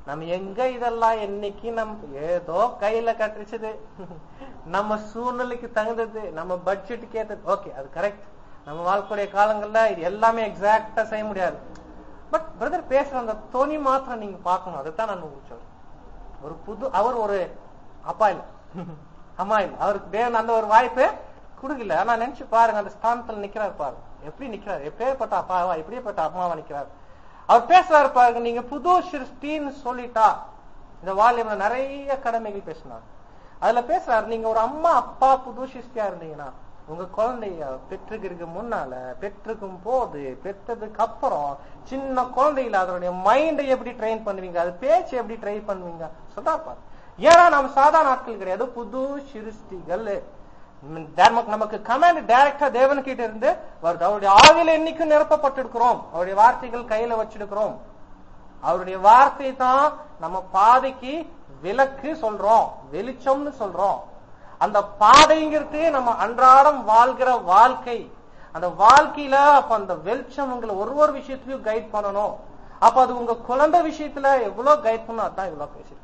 நம்ம எங்க இதெல்லாம் என்னைக்கு நம்ம ஏதோ கையில கட்டுச்சுது நம்ம சூழ்நிலைக்கு தகுந்தது நம்ம பட்ஜெட்டுக்கு ஏத்தது ஓகே அது கரெக்ட் நம்ம வாழ்க்கைய காலங்கள்ல இது எல்லாமே எக்ஸாக்டா செய்ய முடியாது பட் பிரதர் பேசுற அந்த தொனி மாத்திரம் நீங்க பார்க்கணும் அதுதான் நான் உங்களுக்கு சொல்றேன் ஒரு புது அவர் ஒரு அப்பா இல்ல அம்மா இல்ல அவருக்கு தேவன் அந்த ஒரு வாய்ப்பு கொடுக்கல ஆனா நினைச்சு பாருங்க அந்த ஸ்தானத்துல நிக்கிறாரு பாருங்க எப்படி நிக்கிறாரு எப்பேற்பட்ட அப்பாவா எப்படிப்பட்ட அம்மாவா நிக்கிறாரு அவர் பேசுறாரு பாருங்க நீங்க புது சிருஷ்டின்னு சொல்லிட்டா இந்த வால்யூம்ல நிறைய கடமைகள் பேசினார் அதுல பேசுறாரு நீங்க ஒரு அம்மா அப்பா புது சிருஷ்டியா இருந்தீங்கன்னா உங்க குழந்தைய பெற்றுக்கிறதுக்கு முன்னால பெற்றுக்கும் போது பெற்றதுக்கு அப்புறம் சின்ன குழந்தையில அதனுடைய மைண்டை எப்படி ட்ரெயின் பண்ணுவீங்க அது பேச்சு எப்படி ட்ரெயின் பண்ணுவீங்க சொல்றா பாரு ஏன்னா நம்ம சாதாரண நாட்கள் கிடையாது புது சிருஷ்டிகள் ம், நமக்கு நமக்கு கமாண்ட் டைரக்டா தேவன் கிட்ட இருந்து வருது அவருடைய ஆவில என்னைக்கும் நிரப்பப்பட்டிருக்கிறோம் அவருடைய வார்த்தைகள் கையில வச்சிருக்கிறோம் அவருடைய வார்த்தை தான் நம்ம பாதைக்கு விளக்கு சொல்றோம் வெளிச்சம்னு சொல்றோம் அந்த பாதைங்கிறது நம்ம அன்றாடம் வாழ்கிற வாழ்க்கை அந்த வாழ்க்கையில அப்ப அந்த வெளிச்சம் உங்களை ஒரு ஒரு விஷயத்திலயும் கைட் பண்ணணும் அப்ப அது உங்க குழந்தை விஷயத்துல எவ்வளவு கைட் பண்ணணும் அதான் இவ்வளவு பேசியிருக்கேன்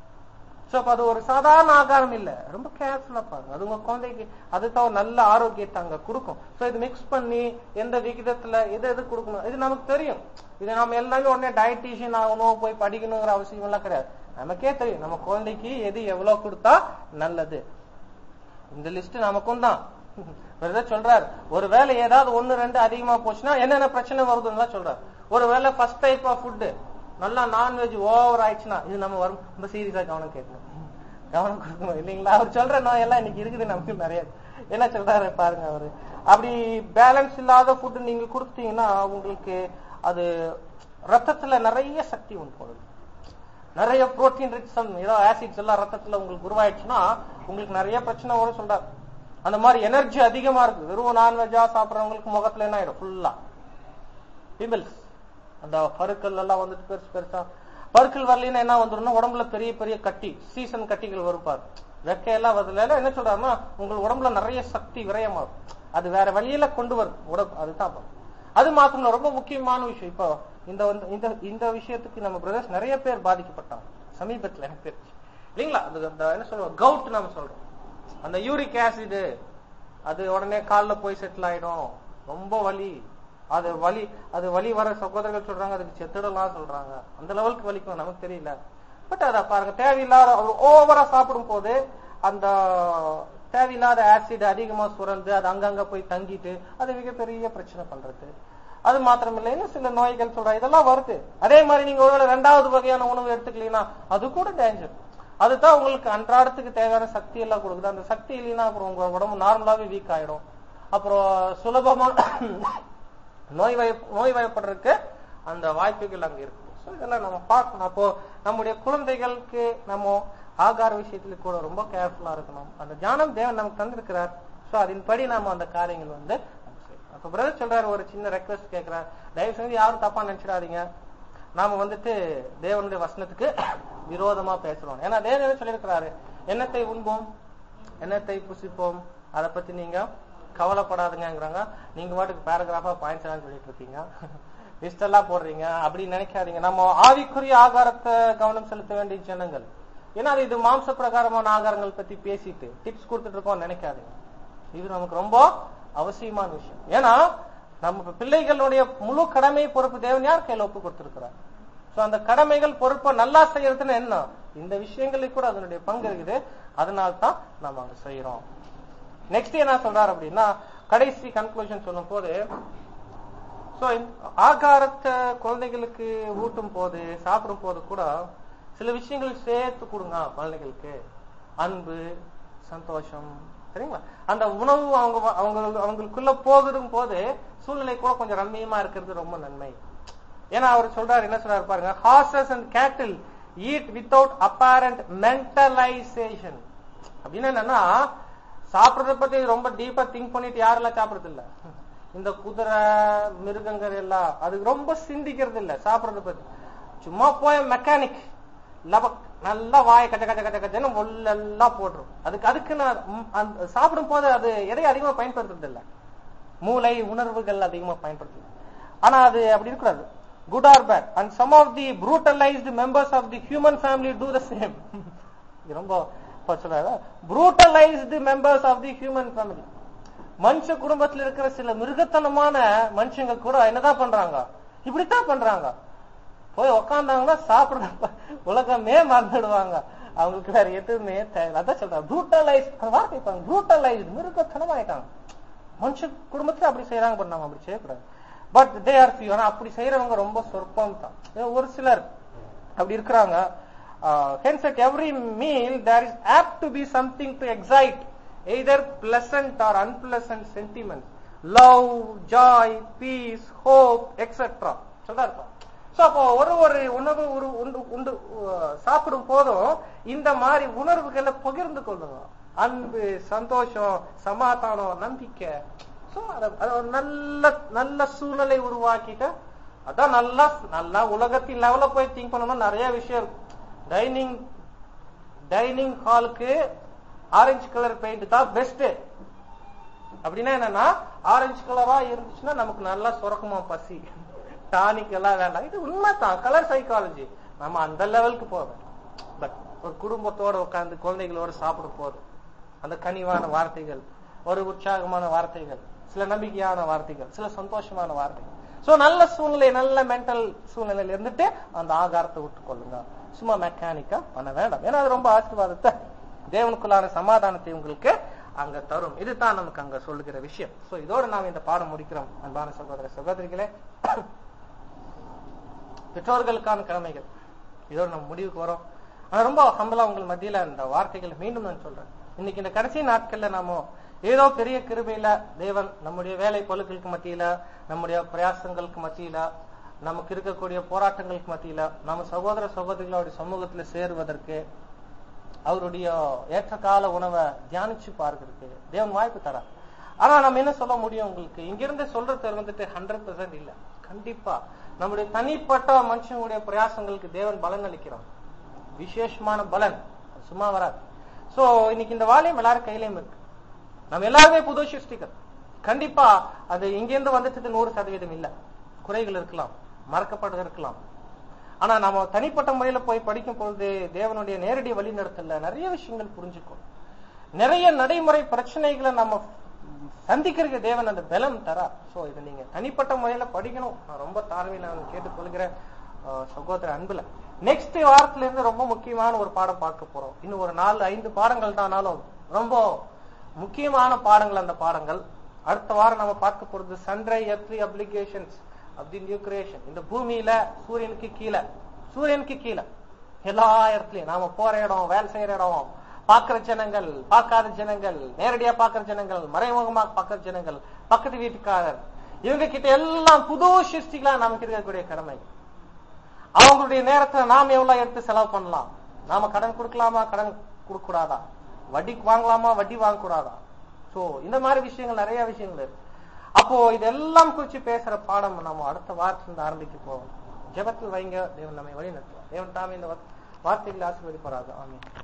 சோ அப்ப அது ஒரு சாதாரண ஆகாரம் இல்ல ரொம்ப கேர்ஃபுல்லா பாருங்க அது உங்க குழந்தைக்கு அதுதான் ஒரு நல்ல ஆரோக்கியத்தை அங்க கொடுக்கும் சோ இது மிக்ஸ் பண்ணி எந்த விகிதத்துல எது எது கொடுக்கணும் இது நமக்கு தெரியும் இது நம்ம எல்லாமே உடனே டயட்டீஷியன் ஆகணும் போய் படிக்கணுங்கிற அவசியம் எல்லாம் கிடையாது நமக்கே தெரியும் நம்ம குழந்தைக்கு எது எவ்வளவு கொடுத்தா நல்லது இந்த லிஸ்ட் நமக்கும் தான் பிரதர் சொல்றாரு ஒருவேளை ஏதாவது ஒண்ணு ரெண்டு அதிகமா போச்சுன்னா என்னென்ன பிரச்சனை வருதுன்னு தான் சொல்றாரு ஒருவேளை ஃபர்ஸ்ட் டைப் ஆஃப் ஃபுட் நல்லா நான்வெஜ் ஓவர் ஆயிடுச்சுன்னா இது நம்ம வரும் ரொம்ப சீரியஸா கவனம் கேட்கணும் கவனம் கொடுக்கணும் இல்லைங்களா அவர் சொல்ற நோய் எல்லாம் இன்னைக்கு இருக்குது நமக்கு நிறைய என்ன சொல்றாரு பாருங்க அவரு அப்படி பேலன்ஸ் இல்லாத ஃபுட் நீங்க கொடுத்தீங்கன்னா உங்களுக்கு அது ரத்தத்துல நிறைய சக்தி உண்டு போகுது நிறைய புரோட்டீன் ரிச் சம் ஏதோ ஆசிட்ஸ் எல்லாம் ரத்தத்துல உங்களுக்கு உருவாயிடுச்சுன்னா உங்களுக்கு நிறைய பிரச்சனை வரும் சொல்றாரு அந்த மாதிரி எனர்ஜி அதிகமா இருக்கு வெறும் நான்வெஜ்ஜா சாப்பிடுறவங்களுக்கு முகத்துல என்ன ஆயிடும் ஃபுல்லா பிம்பிள்ஸ் அந்த பருக்கள் எல்லாம் வந்துட்டு பெருசு பெருசா பருக்கள் வரலைன்னா என்ன வந்துரும்னா உடம்புல பெரிய பெரிய கட்டி சீசன் கட்டிகள் வரும் பாரு வெக்கையெல்லாம் வரல என்ன சொல்றாருன்னா உங்கள் உடம்புல நிறைய சக்தி விரயமாகும் அது வேற வழியில கொண்டு வரும் உடம்பு அதுதான் பாரு. அது மாத்திரம் இல்ல, ரொம்ப முக்கியமான விஷயம் இப்போ இந்த வந்து இந்த இந்த விஷயத்துக்கு நம்ம பிரதர்ஸ் நிறைய பேர் பாதிக்கப்பட்டாங்க சமீபத்துல எனக்கு தெரிஞ்சு இல்லைங்களா அது அந்த என்ன சொல்றோம் கவுட் நம்ம சொல்றோம் அந்த யூரிக் ஆசிட் அது உடனே கால்ல போய் செட்டில் ஆயிடும் ரொம்ப வலி அது வலி அது வலி வர சகோதரர்கள் சொல்றாங்க அதுக்கு செத்துடலாம் சொல்றாங்க அந்த லெவலுக்கு வலிக்கும் நமக்கு தெரியல பட் அத பாருங்க தேவையில்லாத ஓவரா சாப்பிடும் போது அந்த தேவையில்லாத ஆசிட் அதிகமா சுரந்து அது அங்கங்க போய் தங்கிட்டு அது மிகப்பெரிய பிரச்சனை பண்றது அது மாத்திரமில்லை இன்னும் சில நோய்கள் சொல்ற இதெல்லாம் வருது அதே மாதிரி நீங்க ஒருவேளை ரெண்டாவது வகையான உணவு எடுத்துக்கலீங்கன்னா அது கூட டேஞ்சர் அதுதான் உங்களுக்கு அன்றாடத்துக்கு தேவையான சக்தி எல்லாம் கொடுக்குது அந்த சக்தி இல்லைன்னா அப்புறம் உங்க உடம்பு நார்மலாவே வீக் ஆயிடும் அப்புறம் சுலபமா நோய் வாய் நோய் வாய்ப்படுறதுக்கு அந்த வாய்ப்புகள் அங்க இருக்கு So இதெல்லாம் நம்ம பார்க்கணும் அப்போ நம்முடைய குழந்தைகளுக்கு நம்ம ஆகார விஷயத்துல கூட ரொம்ப கேர்ஃபுல்லா இருக்கணும் அந்த ஞானம் தேவன் நமக்கு தந்திருக்கிறார் சோ அதன்படி நாம அந்த காரியங்கள் வந்து நம்ம செய்யணும். அப்ப பிரதர் சொல்றாரு ஒரு சின்ன ரெக்வஸ்ட் கேட்கிறார் தயவு செஞ்சு யாரும் தப்பா நினைச்சிடாதீங்க நாம வந்துட்டு தேவனுடைய வசனத்துக்கு விரோதமா பேசுறோம் ஏன்னா தேவன் என்ன சொல்லியிருக்கிறாரு எண்ணத்தை உண்போம் எண்ணத்தை புசிப்போம் அதை பத்தி நீங்க கவலைப்படாதுங்கிறாங்க நீங்க பாட்டுக்கு பேராகிராஃபா பாயிண்ட்ஸ் எல்லாம் சொல்லிட்டு இருக்கீங்க லிஸ்ட் எல்லாம் போடுறீங்க அப்படி நினைக்காதீங்க நம்ம ஆவிக்குரிய ஆகாரத்தை கவனம் செலுத்த வேண்டிய ஜனங்கள் ஏன்னா அது இது மாம்ச பிரகாரமான ஆகாரங்கள் பத்தி பேசிட்டு டிப்ஸ் கொடுத்துட்டு இருக்கோம் நினைக்காதீங்க இது நமக்கு ரொம்ப அவசியமான விஷயம் ஏன்னா நம்ம பிள்ளைகளுடைய முழு கடமை பொறுப்பு தேவன் யார் கையில ஒப்பு கொடுத்திருக்கிறார் சோ அந்த கடமைகள் பொறுப்பை நல்லா செய்யறதுன்னு என்ன இந்த விஷயங்களுக்கு கூட அதனுடைய பங்கு இருக்குது அதனால தான் நம்ம அங்க செய்யறோம் நெக்ஸ்ட் என்ன சொல்றாரு அப்படின்னா கடைசி கன்க்ளூஷன் சொல்லும் போது சோ ஆகாரத்தை குழந்தைகளுக்கு ஊட்டும் போது சாப்பிடும் போது கூட சில விஷயங்கள் சேர்த்து கொடுங்க குழந்தைகளுக்கு அன்பு சந்தோஷம் சரிங்களா அந்த உணவு அவங்க அவங்க அவங்களுக்குள்ள போகிடும் போது சூழ்நிலை கூட கொஞ்சம் ரம்மியமா இருக்கிறது ரொம்ப நன்மை ஏன்னா அவர் சொல்றாரு என்ன சொல்றாரு பாருங்க horses and cattle eat without apparent mentalization அப்படின்னு என்னன்னா சாப்பிடறத பத்தி ரொம்ப டீப்பா திங்க் பண்ணிட்டு யாரெல்லாம் சாப்பிடுறது இல்ல இந்த குதிரை மிருகங்கள் எல்லாம் அதுக்கு ரொம்ப சிந்திக்கிறது இல்ல சாப்பிடறத பத்தி சும்மா போய் மெக்கானிக் லபக் நல்லா வாய கச்ச கச்ச கச்ச கச்சன்னு முள்ளெல்லாம் போட்டுரும் அதுக்கு அதுக்கு நான் ம், அந்த சாப்பிடும் போது அது எதையும் அதிகமா பயன்படுத்துறது இல்ல மூளை உணர்வுகள் அதிகமா பயன்படுத்துது ஆனா அது அப்படி இருக்கக்கூடாது good or bad and some of the brutalized members of the human family do the same இது ரொம்ப சொல்றாரு brutalized members of the human family மனுஷ குடும்பத்துல இருக்கிற சில மிருகத்தனமான மனுஷங்க கூட என்னதான் பண்றாங்க இப்படித்தான் பண்றாங்க போய் உக்காந்தாங்கன்னா சாப்பிடுற உலகமே மறந்துடுவாங்க அவங்களுக்கு வேற எதுவுமே தேவை அதான் சொல்றாங்க brutalized அந்த வார்த்தை brutalized மிருகத்தனமாயிட்டாங்க மனுஷ குடும்பத்துல அப்படி செய்யறாங்க பட் நம்ம அப்படி செய்யக்கூடாது பட் தே ஆர் ஃபியூ ஆனா அப்படி செய்யறவங்க ரொம்ப சொற்பம் தான் ஏன் ஒரு சிலர் அப்படி இருக்கிறாங்க hence at every meal there is apt to be something to excite either pleasant or unpleasant sentiment love joy peace hope et cetera சொல்றாரு சோ அப்போ ஒரு ஒரு உணவு ஒரு உண்டு உண்டு அஹ், சாப்பிடும் போதும் இந்த மாதிரி உணர்வுகளை பகிர்ந்து கொள்ளுங்க அன்பு சந்தோஷம் சமாதானம் நம்பிக்கை சோ அது அது ஒரு நல்ல நல்ல சூழ்நிலை உருவாக்கிட்டு அதான் நல்லா நல்லா உலகத்தின் லெவல்ல போய் திங்க் பண்ணணும்னா நிறைய விஷயம் இருக்கு டைனிங் டைனிங் ஹாலுக்கு ஆரஞ்சு கலர் பெயிண்ட் தான் பெஸ்ட் அப்படின்னா என்னன்னா ஆரஞ்சு கலரா இருந்துச்சுன்னா நமக்கு நல்லா சுரக்குமா பசி டானிக் எல்லாம் வேண்டாம் இது உண்மைதான் கலர் சைக்காலஜி நம்ம அந்த லெவலுக்கு போவேன் பட் ஒரு குடும்பத்தோட உட்கார்ந்து குழந்தைகளோட சாப்பிட போதும் அந்த கனிவான வார்த்தைகள் ஒரு உற்சாகமான வார்த்தைகள் சில நம்பிக்கையான வார்த்தைகள் சில சந்தோஷமான வார்த்தைகள் சோ நல்ல சூழ்நிலை நல்ல மென்டல் சூழ்நிலையில இருந்துட்டு அந்த ஆகாரத்தை விட்டு கொள்ளுங்க சும்மா மெக்கானிக்கா பண்ண வேண்டாம் ஏன்னா அது ரொம்ப ஆசீர்வாதத்தை தேவனுக்குள்ளான சமாதானத்தை உங்களுக்கு அங்க தரும் இதுதான் நமக்கு அங்க சொல்லுகிற விஷயம் சோ இதோட நாம் இந்த பாடம் முடிக்கிறோம் அன்பான சகோதர சகோதரிகளே பெற்றோர்களுக்கான கடமைகள் இதோட நம்ம முடிவுக்கு வரோம் ஆனா ரொம்ப ஹம்பலா உங்கள் மத்தியில இந்த வார்த்தைகளை மீண்டும் நான் சொல்றேன் இன்னைக்கு இந்த கடைசி நாட்கள்ல நாம ஏதோ பெரிய கிருபையில தேவன் நம்முடைய வேலை பொருட்களுக்கு மத்தியில நம்முடைய பிரயாசங்களுக்கு மத்தியில நமக்கு இருக்கக்கூடிய போராட்டங்களுக்கு மத்தியில நம்ம சகோதர சகோதரிகளோட சமூகத்துல சேருவதற்கு அவருடைய ஏற்ற கால உணவை தியானிச்சு பார்க்கறதுக்கு தேவன் வாய்ப்பு தரார் ஆனா நம்ம என்ன சொல்ல முடியும் உங்களுக்கு இங்கிருந்து சொல்றது வந்துட்டு ஹண்ட்ரட் பெர்சன்ட் இல்ல கண்டிப்பா நம்முடைய தனிப்பட்ட மனுஷனுடைய பிரயாசங்களுக்கு தேவன் பலன் அளிக்கிறான் விசேஷமான பலன் அது சும்மா வராது சோ இன்னைக்கு இந்த வாலியம் எல்லாரும் கையிலயும் இருக்கு நம்ம எல்லாருமே புது சிருஷ்டிகள் கண்டிப்பா அது இங்கிருந்து வந்துட்டு நூறு சதவீதம் இல்ல குறைகள் இருக்கலாம் மறக்கப்பட்டு இருக்கலாம் ஆனா நம்ம தனிப்பட்ட முறையில போய் படிக்கும் பொழுது தேவனுடைய நேரடி வழிநடத்தல நிறைய விஷயங்கள் புரிஞ்சுக்கும் நிறைய நடைமுறை பிரச்சனைகளை நம்ம சந்திக்கிறதுக்கு தேவன் அந்த பலம் தரா சோ இதை நீங்க தனிப்பட்ட முறையில படிக்கணும் நான் ரொம்ப தாழ்மையில நான் கேட்டுக்கொள்கிறேன் அஹ், சகோதர அன்புல நெக்ஸ்ட் வாரத்துல இருந்து ரொம்ப முக்கியமான ஒரு பாடம் பார்க்க போறோம் இன்னும் ஒரு நாலு ஐந்து பாடங்கள் தானாலும் ரொம்ப முக்கியமான பாடங்கள் அந்த பாடங்கள் அடுத்த வாரம் நம்ம பார்க்க போறது சன்ரை earthly applications of the new creation இந்த பூமியில சூரியனுக்கு கீழே சூரியனுக்கு கீழே எல்லா இடத்துலயும் நாம போற இடம் வேலை செய்யற இடம் பார்க்கிற ஜனங்கள் பார்க்காத ஜனங்கள் நேரடியா பார்க்கிற ஜனங்கள் மறைமுகமா பார்க்கிற ஜனங்கள் பக்கத்து வீட்டுக்காரர் இவங்க கிட்ட எல்லாம் புது சிருஷ்டிகளா நமக்கு இருக்கக்கூடிய கடமை அவங்களுடைய நேரத்தை நாம எவ்வளவு எடுத்து செலவு பண்ணலாம் நாம கடன் கொடுக்கலாமா கடன் கொடுக்க கூடாதா வட்டி வாங்கலாமா வட்டி வாங்க கூடாதா சோ இந்த மாதிரி விஷயங்கள் நிறைய விஷயங்கள் இருக்கு அப்போ இதெல்லாம் குறிச்சு பேசுற பாடம் நம்ம அடுத்த வாரத்திலிருந்து ஆரம்பிக்க போவோம் ஜெபத்தில் வைங்க தேவன் நம்மை வழி நடத்துவார் தேவன் தாமே இந்த வார்த்தைகளை ஆசீர்வதிப்பாராக ஆமென்